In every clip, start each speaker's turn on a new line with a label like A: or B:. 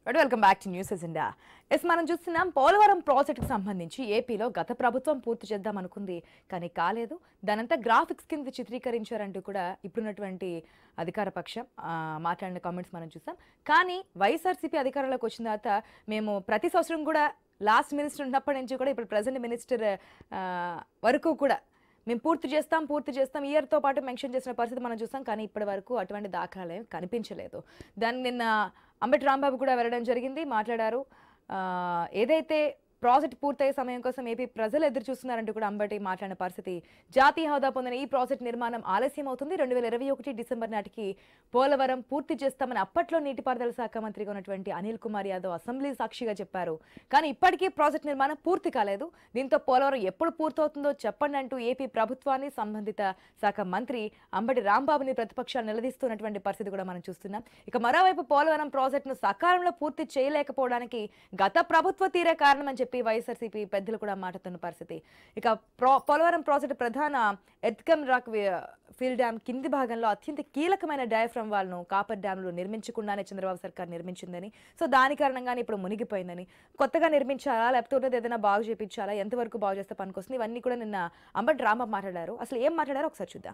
A: Right welcome back to news agenda yes మనం చూస్తున్నాం పోలవరం ప్రాజెక్టుకు సంబంధించి ఏపీలో గత ప్రభుత్వం పూర్తి చేద్దాం అనుకుంది కానీ కాలేదు దానంతా గ్రాఫిక్స్ కింద చిత్రీకరించారంటూ కూడా ఇప్పుడున్నటువంటి అధికార పక్షం ఆ, మాట్లాడిన కామెంట్స్ మనం చూసాం కానీ వైఎస్ఆర్సీపీ అధికారంలోకి వచ్చిన తర్వాత మేము ప్రతి సంవత్సరం కూడా లాస్ట్ మినిస్టర్ ఉన్నప్పటి నుంచి కూడా ఇప్పుడు ప్రజెంట్ మినిస్టర్ వరకు కూడా మేము పూర్తి చేస్తాం పూర్తి చేస్తాం ఇయర్తో పాటు మెన్షన్ చేసిన పరిస్థితి మనం చూస్తాం కానీ ఇప్పటి వరకు అటువంటి దాఖలాలు ఏం కనిపించలేదు దాన్ని నిన్న అంబటి రాంబాబు కూడా వెళ్ళడం జరిగింది మాట్లాడారు ఆ, ఏదైతే ప్రాజెక్ట్ పూర్తయ్యే సమయం కోసం ఏపీ ప్రజలు ఎదురు చూస్తున్నారంటూ కూడా అంబటి మాట్లాడిన పరిస్థితి జాతీయ హోదా పొందిన ఈ ప్రాజెక్ట్ నిర్మాణం ఆలస్యం అవుతుంది రెండు వేల ఇరవై ఒకటి డిసెంబర్ నాటికి పోలవరం పూర్తి చేస్తామని అప్పట్లో నీటిపారుదల శాఖ మంత్రిగా ఉన్నటువంటి అనిల్ కుమార్ యాదవ్ అసెంబ్లీ సాక్షిగా చెప్పారు కానీ ఇప్పటికీ ప్రాజెక్ట్ నిర్మాణం పూర్తి కాలేదు దీంతో పోలవరం ఎప్పుడు పూర్తవుతుందో చెప్పండి అంటూ ఏపీ ప్రభుత్వాన్ని సంబంధిత శాఖ మంత్రి అంబటి రాంబాబుని ప్రతిపక్షాలు నిలదీస్తున్నటువంటి పరిస్థితి కూడా మనం చూస్తున్నాం ఇక మరోవైపు పోలవరం ప్రాజెక్టును సకాలంలో పూర్తి చేయలేకపోవడానికి గత ప్రభుత్వ తీరే కారణం అని చెప్పి వైఎస్ఆర్సీపీ పెద్దలు కూడా మాట్లాడుతున్న పరిస్థితి ఇక ప్రో పోలవరం ప్రాజెక్టు ప్రధాన ఎత్కమ్ రాక్ వి- ఫీల్డ్ డ్యామ్ కింది భాగంలో అత్యంత కీలకమైన డయాఫ్రమ్ వాల్ను కాపర్ డ్యామ్లు నిర్మించకుండానే చంద్రబాబు సర్కార్ నిర్మించిందని సో దాని కారణంగానే ఇప్పుడు మునిగిపోయిందని కొత్తగా నిర్మించాలా లేకపోతే ఉన్నది ఏదైనా బాగు చేయించాలా ఎంతవరకు బాగు చేస్తే పనికొస్తుంది ఇవన్నీ కూడా నిన్న అంబటి రాంబాబు మాట్లాడారు అసలు ఏం మాట్లాడారో ఒకసారి చూద్దాం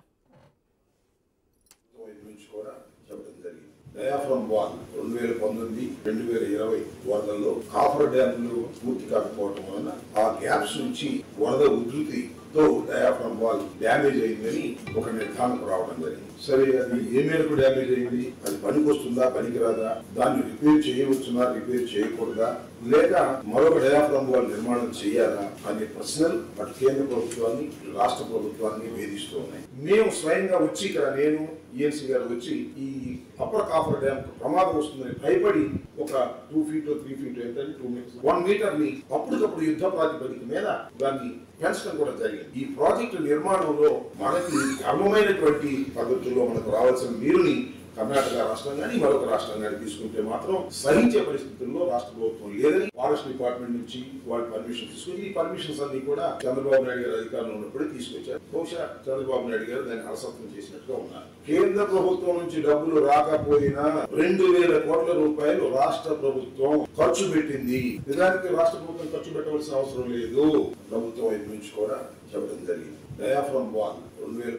B: వైపు నుంచి కూడా చెప్పడం జరిగింది డయాఫ్రమ్ వాల్ రెండు వేల పంతొమ్మిది రెండు వేల ఇరవై వరదల్లో కాఫర్ డ్యాములు పూర్తి కాకపోవడం వలన ఆ గ్యాప్స్ నుంచి వరద ఉధృతితో డయాఫ్రమ్ వాల్ డ్యామేజ్ అయిందని ఒక నిర్ధారణకు రావడం జరిగింది సరే అది ఏ మేరకు డ్యామేజ్ అయింది అది పనికి వస్తుందా పనికిరాదా దాన్ని రిపేర్ చేయవచ్చునా రిపేర్ చేయకూడదా లేక మరొక డయాఫ్రమ్ వాల్ నిర్మాణం చేయాలా అనే ప్రశ్నలు అటు కేంద్ర ప్రభుత్వాన్ని ఇటు రాష్ట్ర ప్రభుత్వాన్ని వేధిస్తూ ఉన్నాయి మేము స్వయంగా వచ్చి ఇక్కడ నేను ఈఎన్సీ గారు వచ్చి ఈ అప్పర్ కాఫర్ డ్యామ్ ప్రమాదం వస్తుందని భయపడి ఒక టూ ఫీట్ త్రీ ఫీట్ ఎంత టూ మీటర్స్ వన్ మీటర్ ని అప్పటికప్పుడు యుద్ధ ప్రాతిపదిక మీద దాన్ని పెంచడం కూడా జరిగింది ఈ ప్రాజెక్టు నిర్మాణంలో మనకి క్రమమైనటువంటి పద్ధతుల్లో మనకు రావాల్సిన నీరుని కర్ణాటక రాష్ట్రం కానీ మరొక రాష్ట్రం కానీ తీసుకుంటే మాత్రం సహించే పరిస్థితుల్లో రాష్ట్ర ప్రభుత్వం లేదని ఫారెస్ట్ డిపార్ట్మెంట్ నుంచి వాళ్ళు పర్మిషన్ తీసుకుని ఈ పర్మిషన్స్ అన్ని కూడా చంద్రబాబు నాయుడు గారు అధికారంలో ఉన్నప్పుడే తీసుకొచ్చారు బహుశా చంద్రబాబు నాయుడు గారు దాన్ని అలసత్వం చేసినట్టుగా ఉన్నారు కేంద్ర ప్రభుత్వం నుంచి డబ్బులు రాకపోయినా రెండు వేల కోట్ల రూపాయలు రాష్ట్ర ప్రభుత్వం ఖర్చు పెట్టింది నిజానికి రాష్ట్ర ప్రభుత్వం ఖర్చు పెట్టవలసిన అవసరం లేదు ప్రభుత్వం వైపు నుంచి కూడా చెప్పడం జరిగింది డయాఫ్రమ్ వాల్ రెండు వేల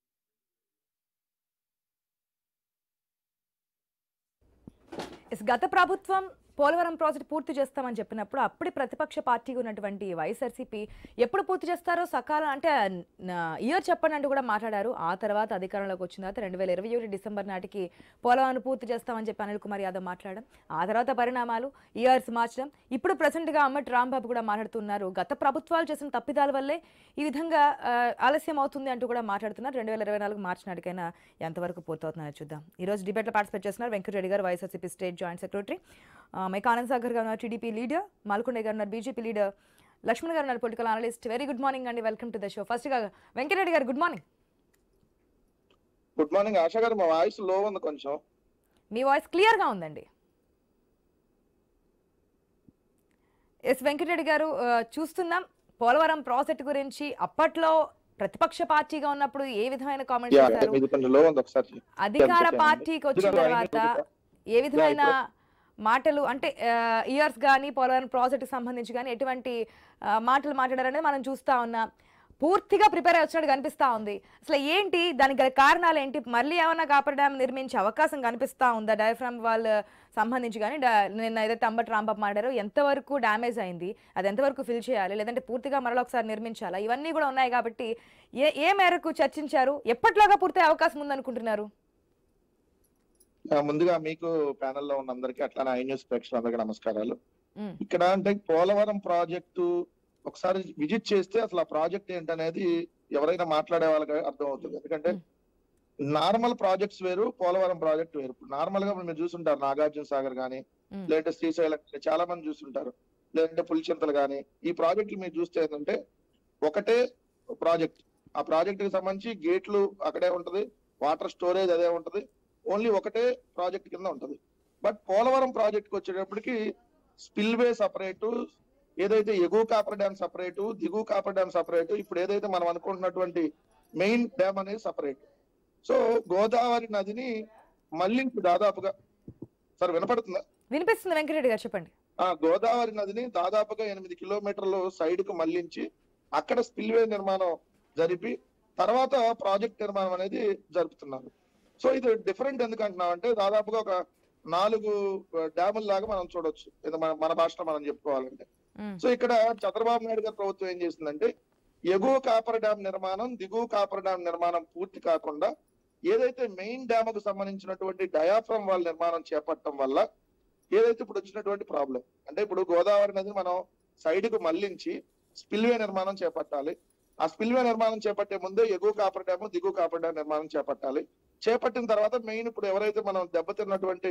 A: ఎస్ గత ప్రభుత్వం పోలవరం ప్రాజెక్ట్ పూర్తి చేస్తామని చెప్పినప్పుడు అప్పటి ప్రతిపక్ష పార్టీగా ఉన్నటువంటి వైఎస్ఆర్సీపీ ఎప్పుడు పూర్తి చేస్తారో సకాలం అంటే ఇయర్ చెప్పండి అంటూ కూడా మాట్లాడారు ఆ తర్వాత అధికారంలోకి వచ్చిన తర్వాత రెండు వేల ఇరవై ఒకటి డిసెంబర్ నాటికి పోలవరం పూర్తి చేస్తామని చెప్పి అనిల్ కుమార్ యాదవ్ మాట్లాడడం ఆ తర్వాత పరిణామాలు ఇయర్స్ మార్చడం ఇప్పుడు ప్రజెంట్గా అమ్మటి రాంబాబు కూడా మాట్లాడుతున్నారు గత ప్రభుత్వాలు చేసిన తప్పిదాల వల్లే ఈ విధంగా ఆ, ఆలస్యం అవుతుంది అంటూ కూడా మాట్లాడుతున్నారు రెండు వేల ఇరవై నాలుగు మార్చి నాటికైనా ఎంతవరకు పూర్తవుతుందో చూద్దాం ఈ రోజు డిబేట్లో పార్టిసిపేట్ చేస్తున్నారు వెంకటరెడ్డి గారు వైఎస్ఆర్సీపీ స్టేట్ జాయింట్ సెక్రటరీ మైక్ ఆనంద్ సాగర్ గారు ఉన్నారు టీడీపీ లీడర్ మాల్కొండ గారు ఉన్నారు బీజేపీ లీడర్ లక్ష్మణ్ గారు ఉన్నారు political analyst very good morning అండి welcome to the show first గా వెంకటరెడ్డి గారు good morning
C: good morning Asha గారు మా వాయిస్ లో ఉంది కొంచెం
A: మీ వాయిస్ క్లియర్ గా ఉందండి ఎస్ వెంకటరెడ్డి గారు ఆ, చూస్తున్నాం పోలవరం ప్రాజెక్ట్ గురించి అప్పట్లో ప్రతిపక్ష పార్టీగా ఉన్నప్పుడు ఏ విధమైన కామెంట్స్
C: యా
A: చేశారు
C: మీది కొంచెం లో ఉంది ఒకసారి
A: అధికార
C: చెప్పండి.
A: పార్టీకి వచ్చిన
C: ఇదిగో
A: తర్వాత
C: ఆయన
A: ఏ విధమైన
C: ఇప్పుడు-
A: మాటలు అంటే ఇయర్స్ కానీ పోలవరం ప్రాజెక్ట్ సంబంధించి కానీ ఎటువంటి ఆ, మాటలు మాట్లాడారనేది మనం చూస్తా ఉన్నాం పూర్తిగా ప్రిపేర్ అయి వచ్చినట్టు కనిపిస్తా ఉంది అసలు ఏంటి దానికి గల కారణాలు ఏంటి మళ్ళీ ఏమైనా కాపర్ డ్యామ్ నిర్మించే అవకాశం కనిపిస్తా ఉందా డయాఫ్రామ్ వాళ్ళ సంబంధించి కానీ డా- నిన్న ఏదైతే అంబటి రాంబాబు మాట్లాడారో ఎంతవరకు డ్యామేజ్ అయింది అది ఎంతవరకు ఫిల్ చేయాలి లేదంటే పూర్తిగా మరలా ఒకసారి నిర్మించాలా ఇవన్నీ కూడా ఉన్నాయి కాబట్టి ఏ ఏ మేరకు చర్చించారు ఎప్పటిలోగా పూర్తయ్యే అవకాశం ఉందనుకుంటున్నారు
C: ఆ, ముందుగా మీకు ప్యానెల్ లో ఉన్న అందరికీ అట్లానే ఐ న్యూస్ ప్రేక్షకులందరికీ నమస్కారాలు
A: మ్మ్.
C: ఇక్కడ అంటే పోలవరం ప్రాజెక్టు ఒకసారి విజిట్ చేస్తే అసలు ఆ ప్రాజెక్ట్ ఏంటనేది ఎవరైనా మాట్లాడే వాళ్ళకి అర్థం అవుతుంది ఎందుకంటే నార్మల్ ప్రాజెక్ట్స్ వేరు పోలవరం ప్రాజెక్ట్ వేరు ఇప్పుడు నార్మల్ గా మీరు చూసుంటారు నాగార్జున సాగర్ గానీ
A: మ్మ్.
C: లేదంటే శ్రీశైలం గానీ చాలా మంది చూస్తుంటారు లేదంటే పులిచింతలు గానీ ఈ ప్రాజెక్టులు మీరు చూస్తే ఏంటంటే ఒకటే ప్రాజెక్ట్ ఆ ప్రాజెక్ట్ కి సంబంధించి గేట్లు అక్కడే ఉంటది వాటర్ స్టోరేజ్ అదే ఉంటది ఓన్లీ ఒకటే ప్రాజెక్ట్ కింద ఉంటది బట్ పోలవరం ప్రాజెక్ట్ కి వచ్చేటప్పటికి స్పిల్ వే సపరేట్ ఏదైతే ఎగువ కాపర్ డ్యామ్ సపరేట్ దిగువ కాపర్ డ్యామ్ సపరేట్ ఇప్పుడు ఏదైతే మనం అనుకుంటున్నటువంటి మెయిన్ డ్యామ్ అనేది సపరేట్ సో గోదావరి నదిని మళ్ళీ దాదాపుగా సార్ వినపడుతుందా
A: వినిపిస్తుంది వెంకటరెడ్డి గారు చెప్పండి
C: ఆ గోదావరి నదిని దాదాపుగా ఎనిమిది కిలోమీటర్లు సైడ్ కు మళ్లించి అక్కడ స్పిల్వే నిర్మాణం జరిపి తర్వాత ప్రాజెక్ట్ నిర్మాణం అనేది జరుపుతున్నారు సో ఇది డిఫరెంట్ ఎందుకు అంటున్నాం అంటే దాదాపుగా ఒక నాలుగు డ్యాముల లాగా మనం చూడొచ్చు ఇది మన మన భాషలో మనం చెప్పుకోవాలంటే
A: ఉమ్,
C: సో ఇక్కడ చంద్రబాబు నాయుడు గారి ప్రభుత్వం ఏం చేసిందంటే ఎగువ కాపర్ డ్యామ్ నిర్మాణం దిగువ కాపర్ డ్యామ్ నిర్మాణం పూర్తి కాకుండా ఏదైతే మెయిన్ డ్యామ్ కు సంబంధించినటువంటి డయాఫ్రమ్ వాళ్ళ నిర్మాణం చేపట్టడం వల్ల ఏదైతే ఇప్పుడు వచ్చినటువంటి ప్రాబ్లం అంటే ఇప్పుడు గోదావరి నది మనం సైడ్ కు మళ్లించి స్పిల్వే నిర్మాణం చేపట్టాలి ఆ స్పిల్వే నిర్మాణం చేపట్టే ముందే ఎగువ కాపర్ డ్యామ్ దిగువ కాపర్ డ్యామ్ నిర్మాణం చేపట్టాలి చేపట్టిన తర్వాత మెయిన్ ఇప్పుడు ఎవరైతే మనం దెబ్బతిన్నటువంటి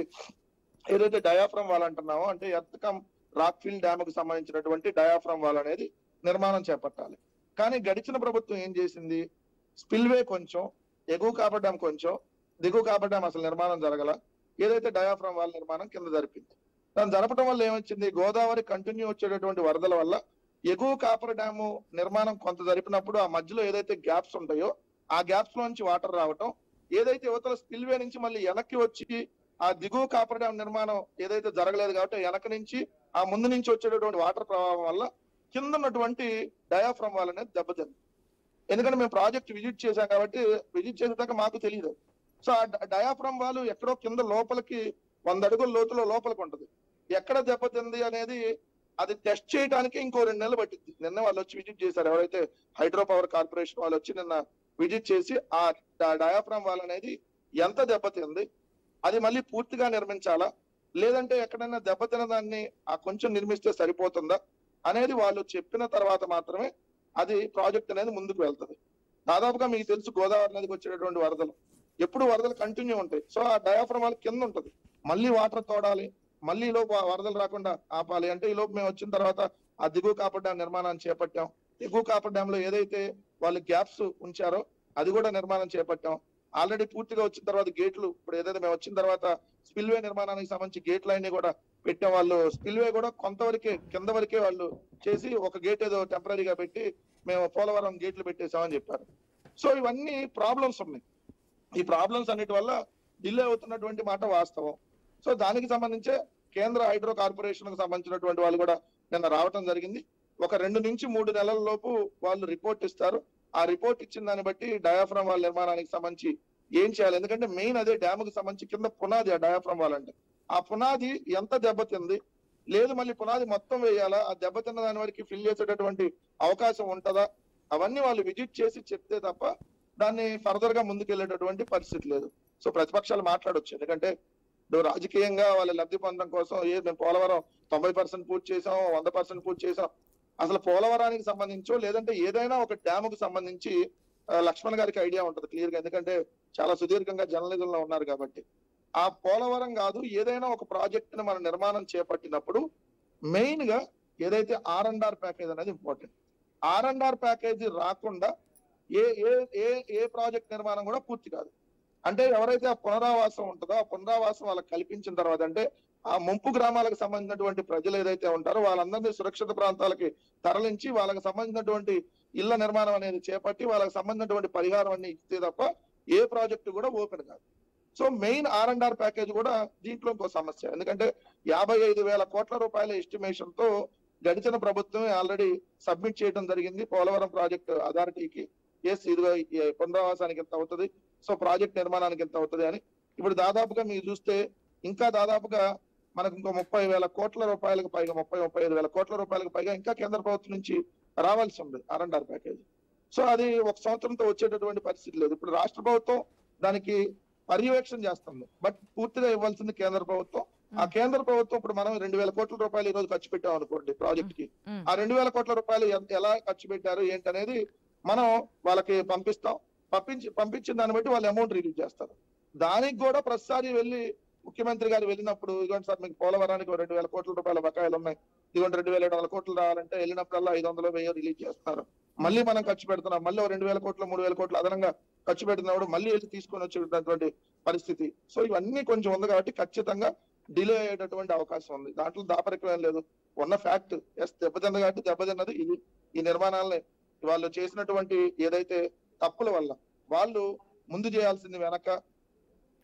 C: ఏదైతే డయాఫ్రమ్ వాల్ అంటున్నామో అంటే earth cum rock field dam కు సంబంధించినటువంటి డయాఫ్రమ్ వాల్ అనేది నిర్మాణం చేపట్టాలి కానీ గడిచిన ప్రభుత్వం ఏం చేసింది స్పిల్వే కొంచెం ఎగువ కాపర్ డ్యామ్ కొంచెం దిగువ కాపర్ డ్యామ్ అసలు నిర్మాణం జరగల ఏదైతే డయాఫ్రమ్ వాల్ నిర్మాణం కింద జరిపింది దాన్ని జరపడం వల్ల ఏమొచ్చింది గోదావరి కంటిన్యూ వచ్చేటటువంటి వరదల వల్ల ఎగువ కాపర్ డ్యాము నిర్మాణం కొంత జరిపినప్పుడు ఆ మధ్యలో ఏదైతే గ్యాప్స్ ఉంటాయో ఆ గ్యాప్స్ లోంచి వాటర్ రావటం ఏదైతే యువతల స్పిల్వే నుంచి మళ్ళీ వెనక్కి వచ్చి ఆ దిగువ కాపర్ డ్యామ్ నిర్మాణం ఏదైతే జరగలేదు కాబట్టి వెనక నుంచి ఆ ముందు నుంచి వచ్చేటటువంటి వాటర్ ప్రవాహం వల్ల కింద ఉన్నటువంటి డయాఫ్రమ్ వాల్ అనేది దెబ్బతింది ఎందుకంటే మేము ప్రాజెక్ట్ విజిట్ చేశాం కాబట్టి విజిట్ చేసేదాకా మాకు తెలియదు సో ఆ డయాఫ్రమ్ వాల్ ఎక్కడో కింద లోపలికి వంద అడుగుల లోతులో లోపలికి ఉంటది ఎక్కడ దెబ్బతింది అనేది అది టెస్ట్ చేయడానికి ఇంకో రెండు నెలలు పట్టింది నిన్న వాళ్ళు వచ్చి విజిట్ చేశారు ఎవరైతే హైడ్రో పవర్ కార్పొరేషన్ వాళ్ళు వచ్చి నిన్న విజిట్ చేసి ఆ డయాఫ్రమ్ వాల్ అనేది ఎంత దెబ్బతింది అది మళ్ళీ పూర్తిగా నిర్మించాలా లేదంటే ఎక్కడైనా దెబ్బతిన దాన్ని ఆ కొంచెం నిర్మిస్తే సరిపోతుందా అనేది వాళ్ళు చెప్పిన తర్వాత మాత్రమే అది ప్రాజెక్ట్ అనేది ముందుకు వెళ్తది దాదాపుగా మీకు తెలుసు గోదావరి నదికి వచ్చేటటువంటి వరదలు ఎప్పుడు వరదలు కంటిన్యూ ఉంటాయి సో ఆ డయాఫ్రమ్ వాళ్ళ కింద ఉంటది మళ్ళీ వాటర్ తోడాలి మళ్ళీ ఈ లోపు ఆ వరదలు రాకుండా ఆపాలి అంటే ఈ లోపు మేము వచ్చిన తర్వాత ఆ దిగువ కాపర్ డ్యాం నిర్మాణాన్ని చేపట్టాం దిగువ కాపర్ డ్యామ్ లో ఏదైతే వాళ్ళు గ్యాప్స్ ఉంచారో అది కూడా నిర్మాణం చేపట్టాం ఆల్రెడీ పూర్తిగా వచ్చిన తర్వాత గేట్లు ఇప్పుడు ఏదైతే మేము వచ్చిన తర్వాత స్పిల్వే నిర్మాణానికి సంబంధించి గేట్లు అన్ని కూడా పెట్టాం వాళ్ళు స్పిల్వే కూడా కొంతవరకే కింద వరకే వాళ్ళు చేసి ఒక గేట్ ఏదో టెంపరీగా పెట్టి మేము పోలవరం గేట్లు పెట్టేసామని చెప్పారు సో ఇవన్నీ ప్రాబ్లమ్స్ ఉన్నాయి ఈ ప్రాబ్లమ్స్ అన్నిటి వల్ల డిలే అవుతున్నటువంటి మాట వాస్తవం సో దానికి సంబంధించే కేంద్ర హైడ్రో కార్పొరేషన్ కు సంబంధించినటువంటి వాళ్ళు కూడా నిన్న రావటం జరిగింది ఒక రెండు నుంచి మూడు నెలల లోపు వాళ్ళు రిపోర్ట్ ఇస్తారు ఆ రిపోర్ట్ ఇచ్చిన దాన్ని బట్టి డయాఫ్రమ్ వాళ్ళ నిర్మాణానికి సంబంధించి ఏం చేయాలి ఎందుకంటే మెయిన్ అదే డ్యామ్ కి సంబంధించి కింద పునాది ఆ డయాఫ్రమ్ వాల్ అంటే ఆ పునాది ఎంత దెబ్బతింది లేదు మళ్ళీ పునాది మొత్తం వేయాలా ఆ దెబ్బతిన్న దాని వరకు ఫిల్ చేసేటటువంటి అవకాశం ఉంటదా అవన్నీ వాళ్ళు విజిట్ చేసి చెప్తే తప్ప దాన్ని ఫర్దర్ గా ముందుకెళ్లేటటువంటి పరిస్థితి లేదు సో ప్రతిపక్షాలు మాట్లాడొచ్చు ఎందుకంటే ఇప్పుడు రాజకీయంగా వాళ్ళ లబ్ధి పొందడం కోసం ఏ మేము పోలవరం తొంభై పర్సెంట్ పూర్తి చేసాం వంద పర్సెంట్ పూర్తి చేసాం అసలు పోలవరానికి సంబంధించో లేదంటే ఏదైనా ఒక డ్యామ్ కు సంబంధించి ఆ, లక్ష్మణ్ గారికి ఐడియా ఉంటది క్లియర్ గా ఎందుకంటే చాలా సుదీర్ఘంగా జర్నలిజంలో ఉన్నారు కాబట్టి ఆ పోలవరం కాదు ఏదైనా ఒక ప్రాజెక్ట్ ని మనం నిర్మాణం చేపట్టినప్పుడు మెయిన్ గా ఏదైతే ఆర్ అండ్ ఆర్ ప్యాకేజ్ అనేది important R and R package రాకుండా ఏ ఏ ఏ ఏ ప్రాజెక్ట్ నిర్మాణం కూడా పూర్తి కాదు అంటే ఎవరైతే ఆ పునరావాసం ఉంటుందో ఆ పునరావాసం వాళ్ళకి కల్పించిన తర్వాత అంటే ఆ ముంపు గ్రామాలకు సంబంధించినటువంటి ప్రజలు ఏదైతే ఉంటారో వాళ్ళందరినీ సురక్షిత ప్రాంతాలకి తరలించి వాళ్ళకి సంబంధించినటువంటి ఇళ్ల నిర్మాణం అనేది చేపట్టి వాళ్ళకి సంబంధించినటువంటి పరిహారం అన్ని ఇస్తే తప్ప ఏ ప్రాజెక్టు కూడా ఓపెన్ కాదు so main R and R package కూడా దీంట్లో ఇంకో సమస్య ఎందుకంటే యాభై ఐదు వేల కోట్ల రూపాయల ఎస్టిమేషన్ తో గడిచిన ప్రభుత్వం ఆల్రెడీ సబ్మిట్ చేయడం జరిగింది పోలవరం ప్రాజెక్ట్ అథారిటీకి ఎస్ ఇదిగో ఈ పునరావాసానికి ఎంత అవుతుంది సో ప్రాజెక్ట్ నిర్మాణానికి ఎంత అవుతుంది అని ఇప్పుడు దాదాపుగా మీరు చూస్తే ఇంకా దాదాపుగా మనకు ఇంకో ముప్పై వేల కోట్ల రూపాయలకు పైగా ముప్పై ముప్పై ఐదు వేల కోట్ల రూపాయలకు పైగా ఇంకా కేంద్ర ప్రభుత్వం నుంచి రావాల్సి ఉంది R and R package so అది ఒక సంవత్సరంతో వచ్చేటటువంటి పరిస్థితి లేదు ఇప్పుడు రాష్ట్ర ప్రభుత్వం దానికి పర్యవేక్షణ చేస్తుంది బట్ పూర్తిగా ఇవ్వాల్సింది కేంద్ర ప్రభుత్వం ఆ కేంద్ర ప్రభుత్వం ఇప్పుడు మనం రెండు వేల కోట్ల రూపాయలు ఈ రోజు ఖర్చు పెట్టాం అనుకోండి ప్రాజెక్ట్ కి
A: ఉమ్,
C: ఆ రెండు వేల కోట్ల రూపాయలు ఎ- ఎలా ఖర్చు పెట్టారు ఏంటనేది మనం వాళ్ళకి పంపిస్తాం పంపించి పంపించిన దాన్ని బట్టి వాళ్ళు అమౌంట్ రిలీజ్ చేస్తారు దానికి కూడా ప్రతిసారి వెళ్ళి ముఖ్యమంత్రి గారు వెళ్ళినప్పుడు ఇదిగోండి సార్ మీకు పోలవరానికి ఓ రెండు వేల కోట్ల రూపాయల బకాయిలు ఉన్నాయి ఇదిగోండి రెండు వేల ఏడు వందల కోట్లు రావాలంటే వెళ్ళినప్పుడల్లా ఐదు వందలు వెయ్యి రిలీజ్ చేస్తున్నారు మళ్ళీ మనం ఖర్చు పెడుతున్నాం మళ్ళీ ఓ రెండు వేల కోట్లు మూడు వేల కోట్లు అదనంగా ఖర్చు పెట్టినప్పుడు మళ్ళీ వెళ్ళి తీసుకొని వచ్చేటటువంటి పరిస్థితి సో ఇవన్నీ కొంచెం ఉంది కాబట్టి ఖచ్చితంగా డిలే అయ్యేటటువంటి అవకాశం ఉంది దాంట్లో దాపరికం ఏం లేదు ఉన్న ఫ్యాక్ట్ ఎస్ దెబ్బతిన్నది కాబట్టి దెబ్బతిన్నది ఇది ఈ నిర్మాణాలని వాళ్ళు చేసినటువంటి ఏదైతే తప్పుల వల్ల వాళ్ళు ముందు చేయాల్సింది వెనక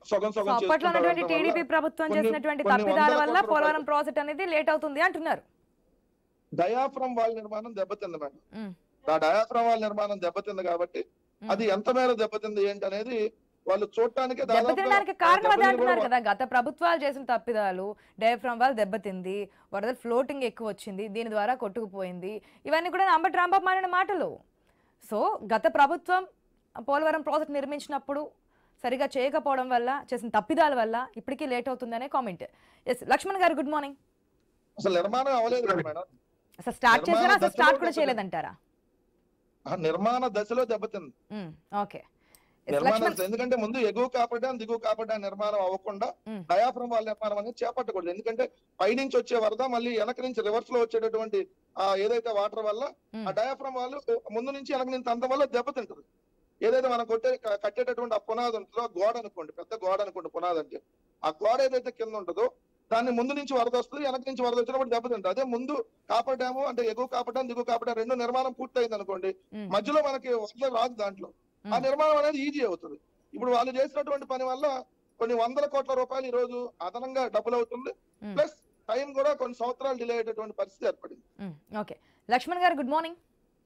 C: సగం
A: సో
C: సగం
A: అప్పట్లో
C: చేసుకుంటూ
A: ఉన్నటువంటి
C: వెళ్ళడం వల్ల
A: టీడీపీ ప్రభుత్వం
C: కొన్ని-
A: చేసినటువంటి
C: కొన్ని
A: తప్పిదాల
C: వందల
A: వల్ల
C: కోట్ల
A: పోలవరం
C: రూపాయలు.
A: ప్రాజెక్ట్ అనేది లేట్ అవుతుంది అంటున్నారు
C: డయాఫ్రమ్ వాల్ నిర్మాణం దెబ్బతింది మేడం
A: ఉమ్,
C: ఆ డయాఫ్రమ్ వాల్ నిర్మాణం దెబ్బతింది కాబట్టి
A: ఉమ్.
C: అది ఎంత మేర దెబ్బతింది ఏంటి అనేది వాళ్ళు చూడటానికి దాదాపుగా
A: దెబ్బతినడానికి కారణం అదే
C: దెబ్బతిని
A: అంటున్నారు
C: కూడా
A: కదా గత ప్రభుత్వాలు చేసిన తప్పిదాలు డయాఫ్రామ్ వాల్ దెబ్బతింది వరద ఫ్లోటింగ్ ఎక్కువ వచ్చింది దీని ద్వారా కొట్టుకుపోయింది ఇవన్నీ కూడా అంబటి రాంబాబు మారిన మాటలు సో గత ప్రభుత్వం పోలవరం ప్రాజెక్ట్ నిర్మించినప్పుడు సరిగా చేయకపోవడం వల్ల చేసిన తప్పిదాల వల్ల ఇప్పటికీ లేట్ అవుతుందనే కామెంట్ ఎస్ లక్ష్మణ్ గారు గుడ్ మార్నింగ్
C: అసలు నిర్మాణం అవ్వలేదు కదా మేడం
A: అసలు స్టార్ట్
C: నిర్మాణ
A: చేసినా అసలు
C: దశలో
A: స్టార్ట్ కూడా
C: దెబ్బతింది.
A: చేయలేదంటారా
C: ఆ నిర్మాణ దశలో దెబ్బతింది
A: ఓకే
C: నిర్మాణ
A: లక్ష్మణ్
C: దశ. ఎందుకంటే ముందు ఎగువ కాపాడా దిగువ కాపాడా నిర్మాణం అవ్వకుండా
A: మ్మ్.
C: డయాఫ్రమ్ వాల్ నిర్మాణం అనేది చేపట్టకూడదు ఎందుకంటే పైనుంచి వచ్చే వరద మళ్ళీ వెనక నుంచి రివర్స్ లో వచ్చేటటువంటి ఆ ఏదైతే వాటర్ వల్ల
A: మ్మ్.
C: ఆ డయాఫ్రమ్ వాళ్ళు ముందు నుంచి వెనక నుంచి అంత వల్ల దెబ్బతింటది ఏదైతే మనం కొట్టే క- కట్టేటటువంటి ఆ పునాది ఉంటుందో ఆ గోడ అనుకోండి పెద్ద గోడ అనుకోండి పునాది అంటే ఆ గోడ ఏదైతే కింద ఉంటుందో దాన్ని ముందు నుంచి వరద వస్తుంది వెనక నుంచి వరద వచ్చినప్పుడు దెబ్బతింటుంది అదే ముందు కాపర్ డ్యాము అంటే ఎగువ కాపర్ డ్యామ్ దిగువ కాపర్ డ్యామ్ రెండు నిర్మాణం పూర్తయింది అనుకోండి
A: మ్మ్.
C: మధ్యలో మనకి వరద రాదు దాంట్లో ఆ
A: మ్మ్.
C: నిర్మాణం అనేది ఈజీ అవుతుంది ఇప్పుడు వాళ్ళు చేసినటువంటి పని వల్ల కొన్ని వందల కోట్ల రూపాయలు ఈ రోజు అదనంగా డబ్బులు అవుతుంది
A: మ్మ్.
C: ప్లస్ టైం కూడా కొన్ని సంవత్సరాలు డిలే అయ్యేటటువంటి పరిస్థితి ఏర్పడింది
A: మ్మ్. ఓకే లక్ష్మణ్ గారు గుడ్ మార్నింగ్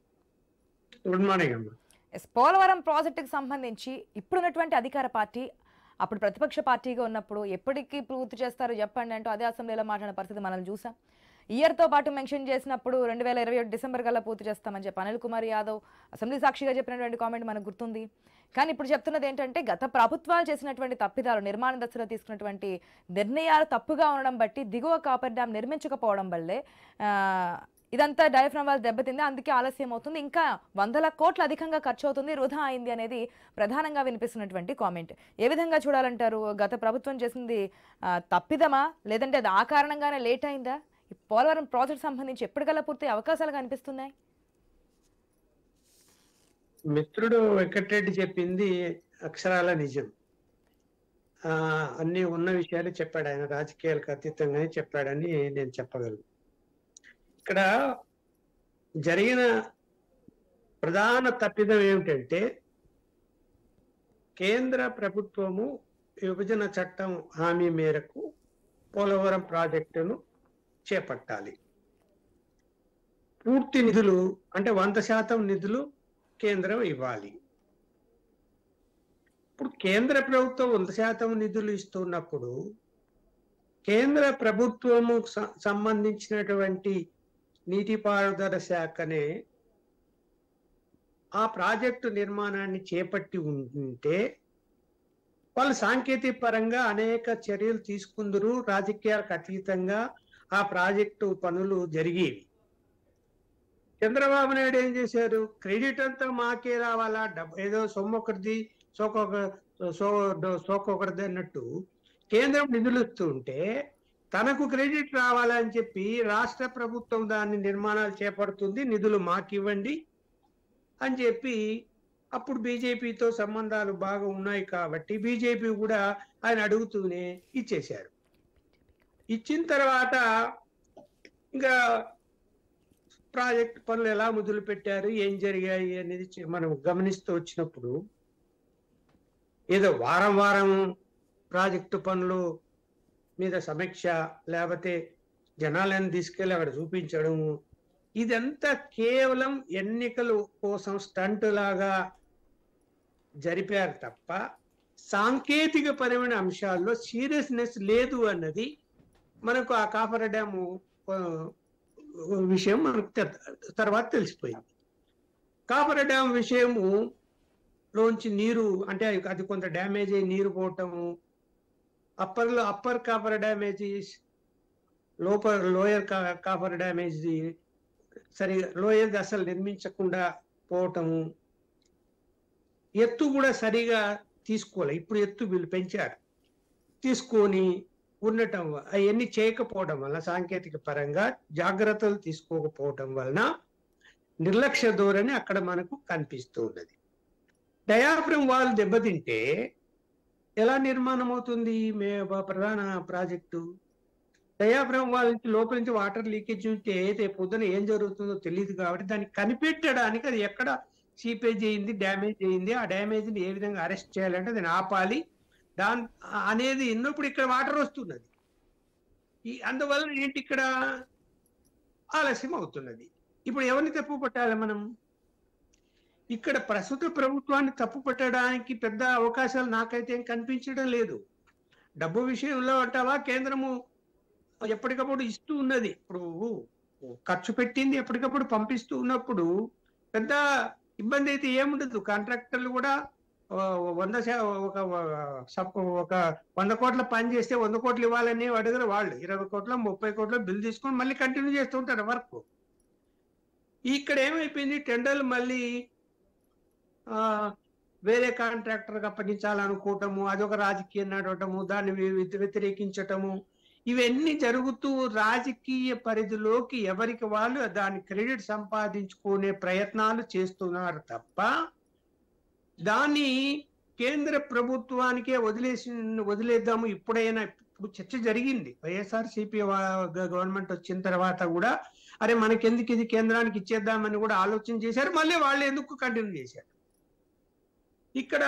D: గుడ్ మార్నింగ్ అమ్మా
A: ఎస్ పోలవరం ప్రాజెక్టుకి సంబంధించి ఇప్పుడున్నటువంటి అధికార పార్టీ అప్పుడు ప్రతిపక్ష పార్టీగా ఉన్నప్పుడు ఎప్పటికీ పూర్తి చేస్తారో చెప్పండి అంటూ అదే అసెంబ్లీలో మాట్లాడిన పరిస్థితి మనం చూసాం ఇయర్తో పాటు మెన్షన్ చేసినప్పుడు రెండు వేల ఇరవై ఒకటి డిసెంబర్ కల్లా పూర్తి చేస్తామని చెప్పి అనిల్ కుమార్ యాదవ్ అసెంబ్లీ సాక్షిగా చెప్పినటువంటి కామెంట్ మనకు గుర్తుంది కానీ ఇప్పుడు చెప్తున్నది ఏంటంటే గత ప్రభుత్వాలు చేసినటువంటి తప్పిదాలు నిర్మాణ దశలో తీసుకున్నటువంటి నిర్ణయాలు తప్పుగా ఉండడం బట్టి దిగువ కాపర్ డ్యామ్ నిర్మించకపోవడం వల్లే ఆ, ఇదంతా డయాఫ్రామ్ వాళ్ళు దెబ్బతింది అందుకే ఆలస్యం అవుతుంది ఇంకా వందల కోట్లు అధికంగా ఖర్చు అవుతుంది వృధా అయింది అనేది ప్రధానంగా వినిపిస్తున్నటువంటి కామెంట్ ఏ విధంగా చూడాలంటారు గత ప్రభుత్వం చేసింది ఆ, తప్పిదమా లేదంటే అది ఆ కారణంగానే లేట్ అయిందా ఈ పోలవరం ప్రాజెక్ట్ సంబంధించి ఎప్పటికల్లా పూర్తి అవకాశాలు కనిపిస్తున్నాయి
D: మిత్రుడు వెంకటరెడ్డి చెప్పింది అక్షరాల నిజం ఆ అన్ని ఉన్న విషయాలు చెప్పాడు ఆయన రాజకీయాలకు అతీతంగానే చెప్పాడని నేను చెప్పగలను ఇక్కడ జరిగిన ప్రధాన తప్పిదం ఏమిటంటే కేంద్ర ప్రభుత్వము విభజన చట్టం హామీ మేరకు పోలవరం ప్రాజెక్టును చేపట్టాలి పూర్తి నిధులు అంటే వంద శాతం నిధులు కేంద్రం ఇవ్వాలి ఇప్పుడు కేంద్ర ప్రభుత్వం వంద శాతం నిధులు ఇస్తున్నప్పుడు కేంద్ర ప్రభుత్వము స- సంబంధించినటువంటి నీటిపారుదల శాఖనే ఆ ప్రాజెక్టు నిర్మాణాన్ని చేపట్టి ఉంటే వాళ్ళు సాంకేతిక పరంగా అనేక చర్యలు తీసుకుందరు రాజకీయాలకు అతీతంగా ఆ ప్రాజెక్టు పనులు జరిగేవి చంద్రబాబు నాయుడు ఏం చేశారు క్రెడిట్ అంతా మాకే రావాలా డబ్బు ఏదో సొమ్ము ఒకటిది సోకొక సో సోకొకటిది అన్నట్టు కేంద్రం నిధులు ఇస్తుంటే తనకు క్రెడిట్ రావాలని చెప్పి రాష్ట్ర ప్రభుత్వం దాన్ని నిర్మాణాలు చేపడుతుంది నిధులు మాకు ఇవ్వండి అని చెప్పి అప్పుడు బీజేపీతో సంబంధాలు బాగా ఉన్నాయి కాబట్టి బీజేపీ కూడా ఆయన అడుగుతూనే ఇచ్చేశారు ఇచ్చిన తర్వాత ఇంకా ప్రాజెక్ట్ పనులు ఎలా మొదలు పెట్టారు ఏం జరిగాయి అనేది చె- మనం గమనిస్తూ వచ్చినప్పుడు ఏదో వారం వారం ప్రాజెక్టు పనులు మీద సమీక్ష లేకపోతే జనాలను తీసుకెళ్ళి అక్కడ చూపించడం ఇదంతా కేవలం ఎన్నికల కోసం స్టంట్ లాగా జరిపారు తప్ప సాంకేతిక పరమైన అంశాల్లో సీరియస్నెస్ లేదు అన్నది మనకు ఆ కాపర డ్యాము ఆ, విషయం మనకు తె- తర్వాత తెలిసిపోయింది కాపర డ్యామ్ విషయము లోంచి నీరు అంటే అది- అది కొంత డ్యామేజ్ అయ్యి నీరు పోవటము అప్పర్ లో అప్పర్ కాపర్ డ్యామేజ్ లోపర్ లోయర్ కాపర్ డ్యామేజ్ సరి లోయర్ అసలు నిర్మించకుండా పోవటము ఎత్తు కూడా సరిగా తీసుకోవాలి ఇప్పుడు ఎత్తు వీళ్ళు పెంచారు తీసుకొని ఉండటం వ- అవన్నీ చేయకపోవడం వల్ల సాంకేతిక పరంగా జాగ్రత్తలు తీసుకోకపోవటం వలన నిర్లక్ష్య ధోరణి అక్కడ మనకు కనిపిస్తూ ఉన్నది డయాఫ్రమ్ వాల్ దెబ్బతింటే ఎలా నిర్మాణం అవుతుంది మే బ- ప్రధాన ప్రాజెక్టు డయాఫ్రమ్ వాల్ నుంచి లోపల నుంచి వాటర్ లీకేజ్ ఉంటే రేపు పొద్దున ఏం జరుగుతుందో తెలియదు కాబట్టి దాన్ని కనిపెట్టడానికి అది ఎక్కడ సీపేజ్ అయింది డ్యామేజ్ అయింది ఆ డ్యామేజ్ ని ఏ విధంగా అరెస్ట్ చేయాలంటే దాన్ని ఆపాలి దాని అనేది ఎన్నప్పుడు ఇక్కడ వాటర్ వస్తున్నది ఈ అందువల్ల ఏంటి ఇక్కడ ఆలస్యం అవుతున్నది ఇప్పుడు ఎవరిని తప్పు పట్టాలి మనం ఇక్కడ ప్రస్తుత ప్రభుత్వాన్ని తప్పు పట్టడానికి పెద్ద అవకాశాలు నాకైతే ఏం కనిపించడం లేదు డబ్బు విషయంలో అంటావా కేంద్రము ఎప్పటికప్పుడు ఇస్తూ ఉన్నది ఇప్పుడు ఖర్చు పెట్టింది ఎప్పటికప్పుడు పంపిస్తూ ఉన్నప్పుడు పెద్ద ఇబ్బంది అయితే ఏముండదు కాంట్రాక్టర్లు కూడా ఆ, వంద శా- ఒక సప్- ఒక వంద కోట్ల పని చేస్తే వంద కోట్లు ఇవ్వాలని అడగరు వాళ్ళు ఇరవై కోట్ల ముప్పై కోట్ల బిల్ తీసుకొని మళ్ళీ కంటిన్యూ చేస్తుంటారు వర్క్ ఇక్కడ ఏమైపోయింది టెండర్లు మళ్ళీ ఆ వేరే కాంట్రాక్టర్కి అప్పగించాలనుకోవటము అదొక రాజకీయం నడవటము దాన్ని వ్య- వ్య- వ్యతిరేకించటము ఇవన్నీ జరుగుతూ రాజకీయ పరిధిలోకి ఎవరికి వాళ్ళు దాని క్రెడిట్ సంపాదించుకునే ప్రయత్నాలు చేస్తున్నారు తప్ప దాన్ని కేంద్ర ప్రభుత్వానికే వదిలేసి వదిలేద్దాము ఇప్పుడైనా ఇప్పుడు చర్చ జరిగింది వైఎస్ఆర్ సిపి గవర్నమెంట్ వచ్చిన తర్వాత కూడా అరే మనకెందుకు ఇది కేంద్రానికి ఇచ్చేద్దామని కూడా ఆలోచన చేశారు మళ్ళీ వాళ్ళు ఎందుకు కంటిన్యూ చేశారు ఇక్కడ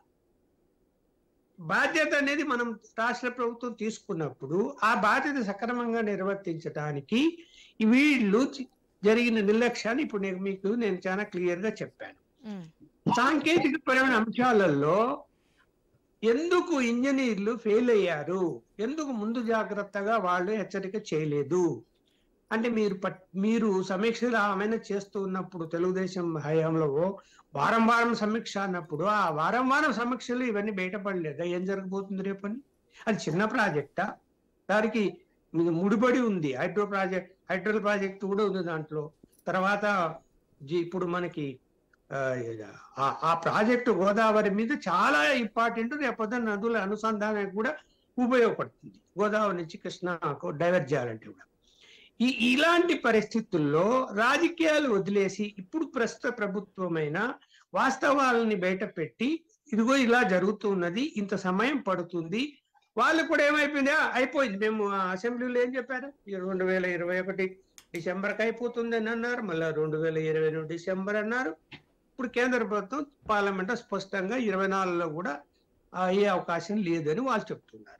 D: బాధ్యత అనేది మనం రాష్ట్ర ప్రభుత్వం తీసుకున్నప్పుడు ఆ బాధ్యత సక్రమంగా నిర్వర్తించడానికి వీళ్ళు చి- జరిగిన నిర్లక్ష్యాన్ని ఇప్పుడు నేను మీకు నేను చాలా క్లియర్ గా చెప్పాను
A: ఉమ్,
D: సాంకేతిక పరమైన అంశాలలో ఎందుకు ఇంజనీర్లు ఫెయిల్ అయ్యారు ఎందుకు ముందు జాగ్రత్తగా వాళ్ళు హెచ్చరిక చేయలేదు అంటే మీరు పట్- మీరు సమీక్షలు ఏమైనా చేస్తూ ఉన్నప్పుడు తెలుగుదేశం హయాంలో వారం వారం సమీక్ష అన్నప్పుడు ఆ వారం వారం సమీక్షలు ఇవన్నీ బయటపడలేదా ఏం జరగబోతుంది రేపని అది చిన్న ప్రాజెక్టా దానికి మీ- ముడిపడి ఉంది హైడ్రో ప్రాజెక్ట్ హైడ్రో ప్రాజెక్ట్ కూడా ఉంది దాంట్లో తర్వాత జీ- ఇప్పుడు మనకి ఆ, ఆ- ఆ ప్రాజెక్టు గోదావరి మీద చాలా ఇంపార్టెంట్ రేపొద్దున నదుల అనుసంధానానికి కూడా ఉపయోగపడుతుంది గోదావరి నుంచి కృష్ణకు డైవర్ట్ చేయాలంటే కూడా ఈ ఇలాంటి పరిస్థితుల్లో రాజకీయాలు వదిలేసి ఇప్పుడు ప్రస్తుత ప్రభుత్వమైన వాస్తవాలని బయట పెట్టి ఇదిగో ఇలా జరుగుతున్నది ఇంత సమయం పడుతుంది వాళ్ళు కూడా ఏమైపోయింది "ఆ, అయిపోయింది మేము ఆ అసెంబ్లీలో ఏం చెప్పారు ఈ రెండు వేల ఇరవై ఒకటి డిసెంబర్కి అయిపోతుంది అని అన్నారు మళ్ళీ రెండు వేల ఇరవై రెండు డిసెంబర్ అన్నారు ఇప్పుడు కేంద్ర ప్రభుత్వం పార్లమెంట్ స్పష్టంగా ఇరవై నాలుగులో కూడా అయ్యే అవకాశం లేదని వాళ్ళు చెప్తున్నారు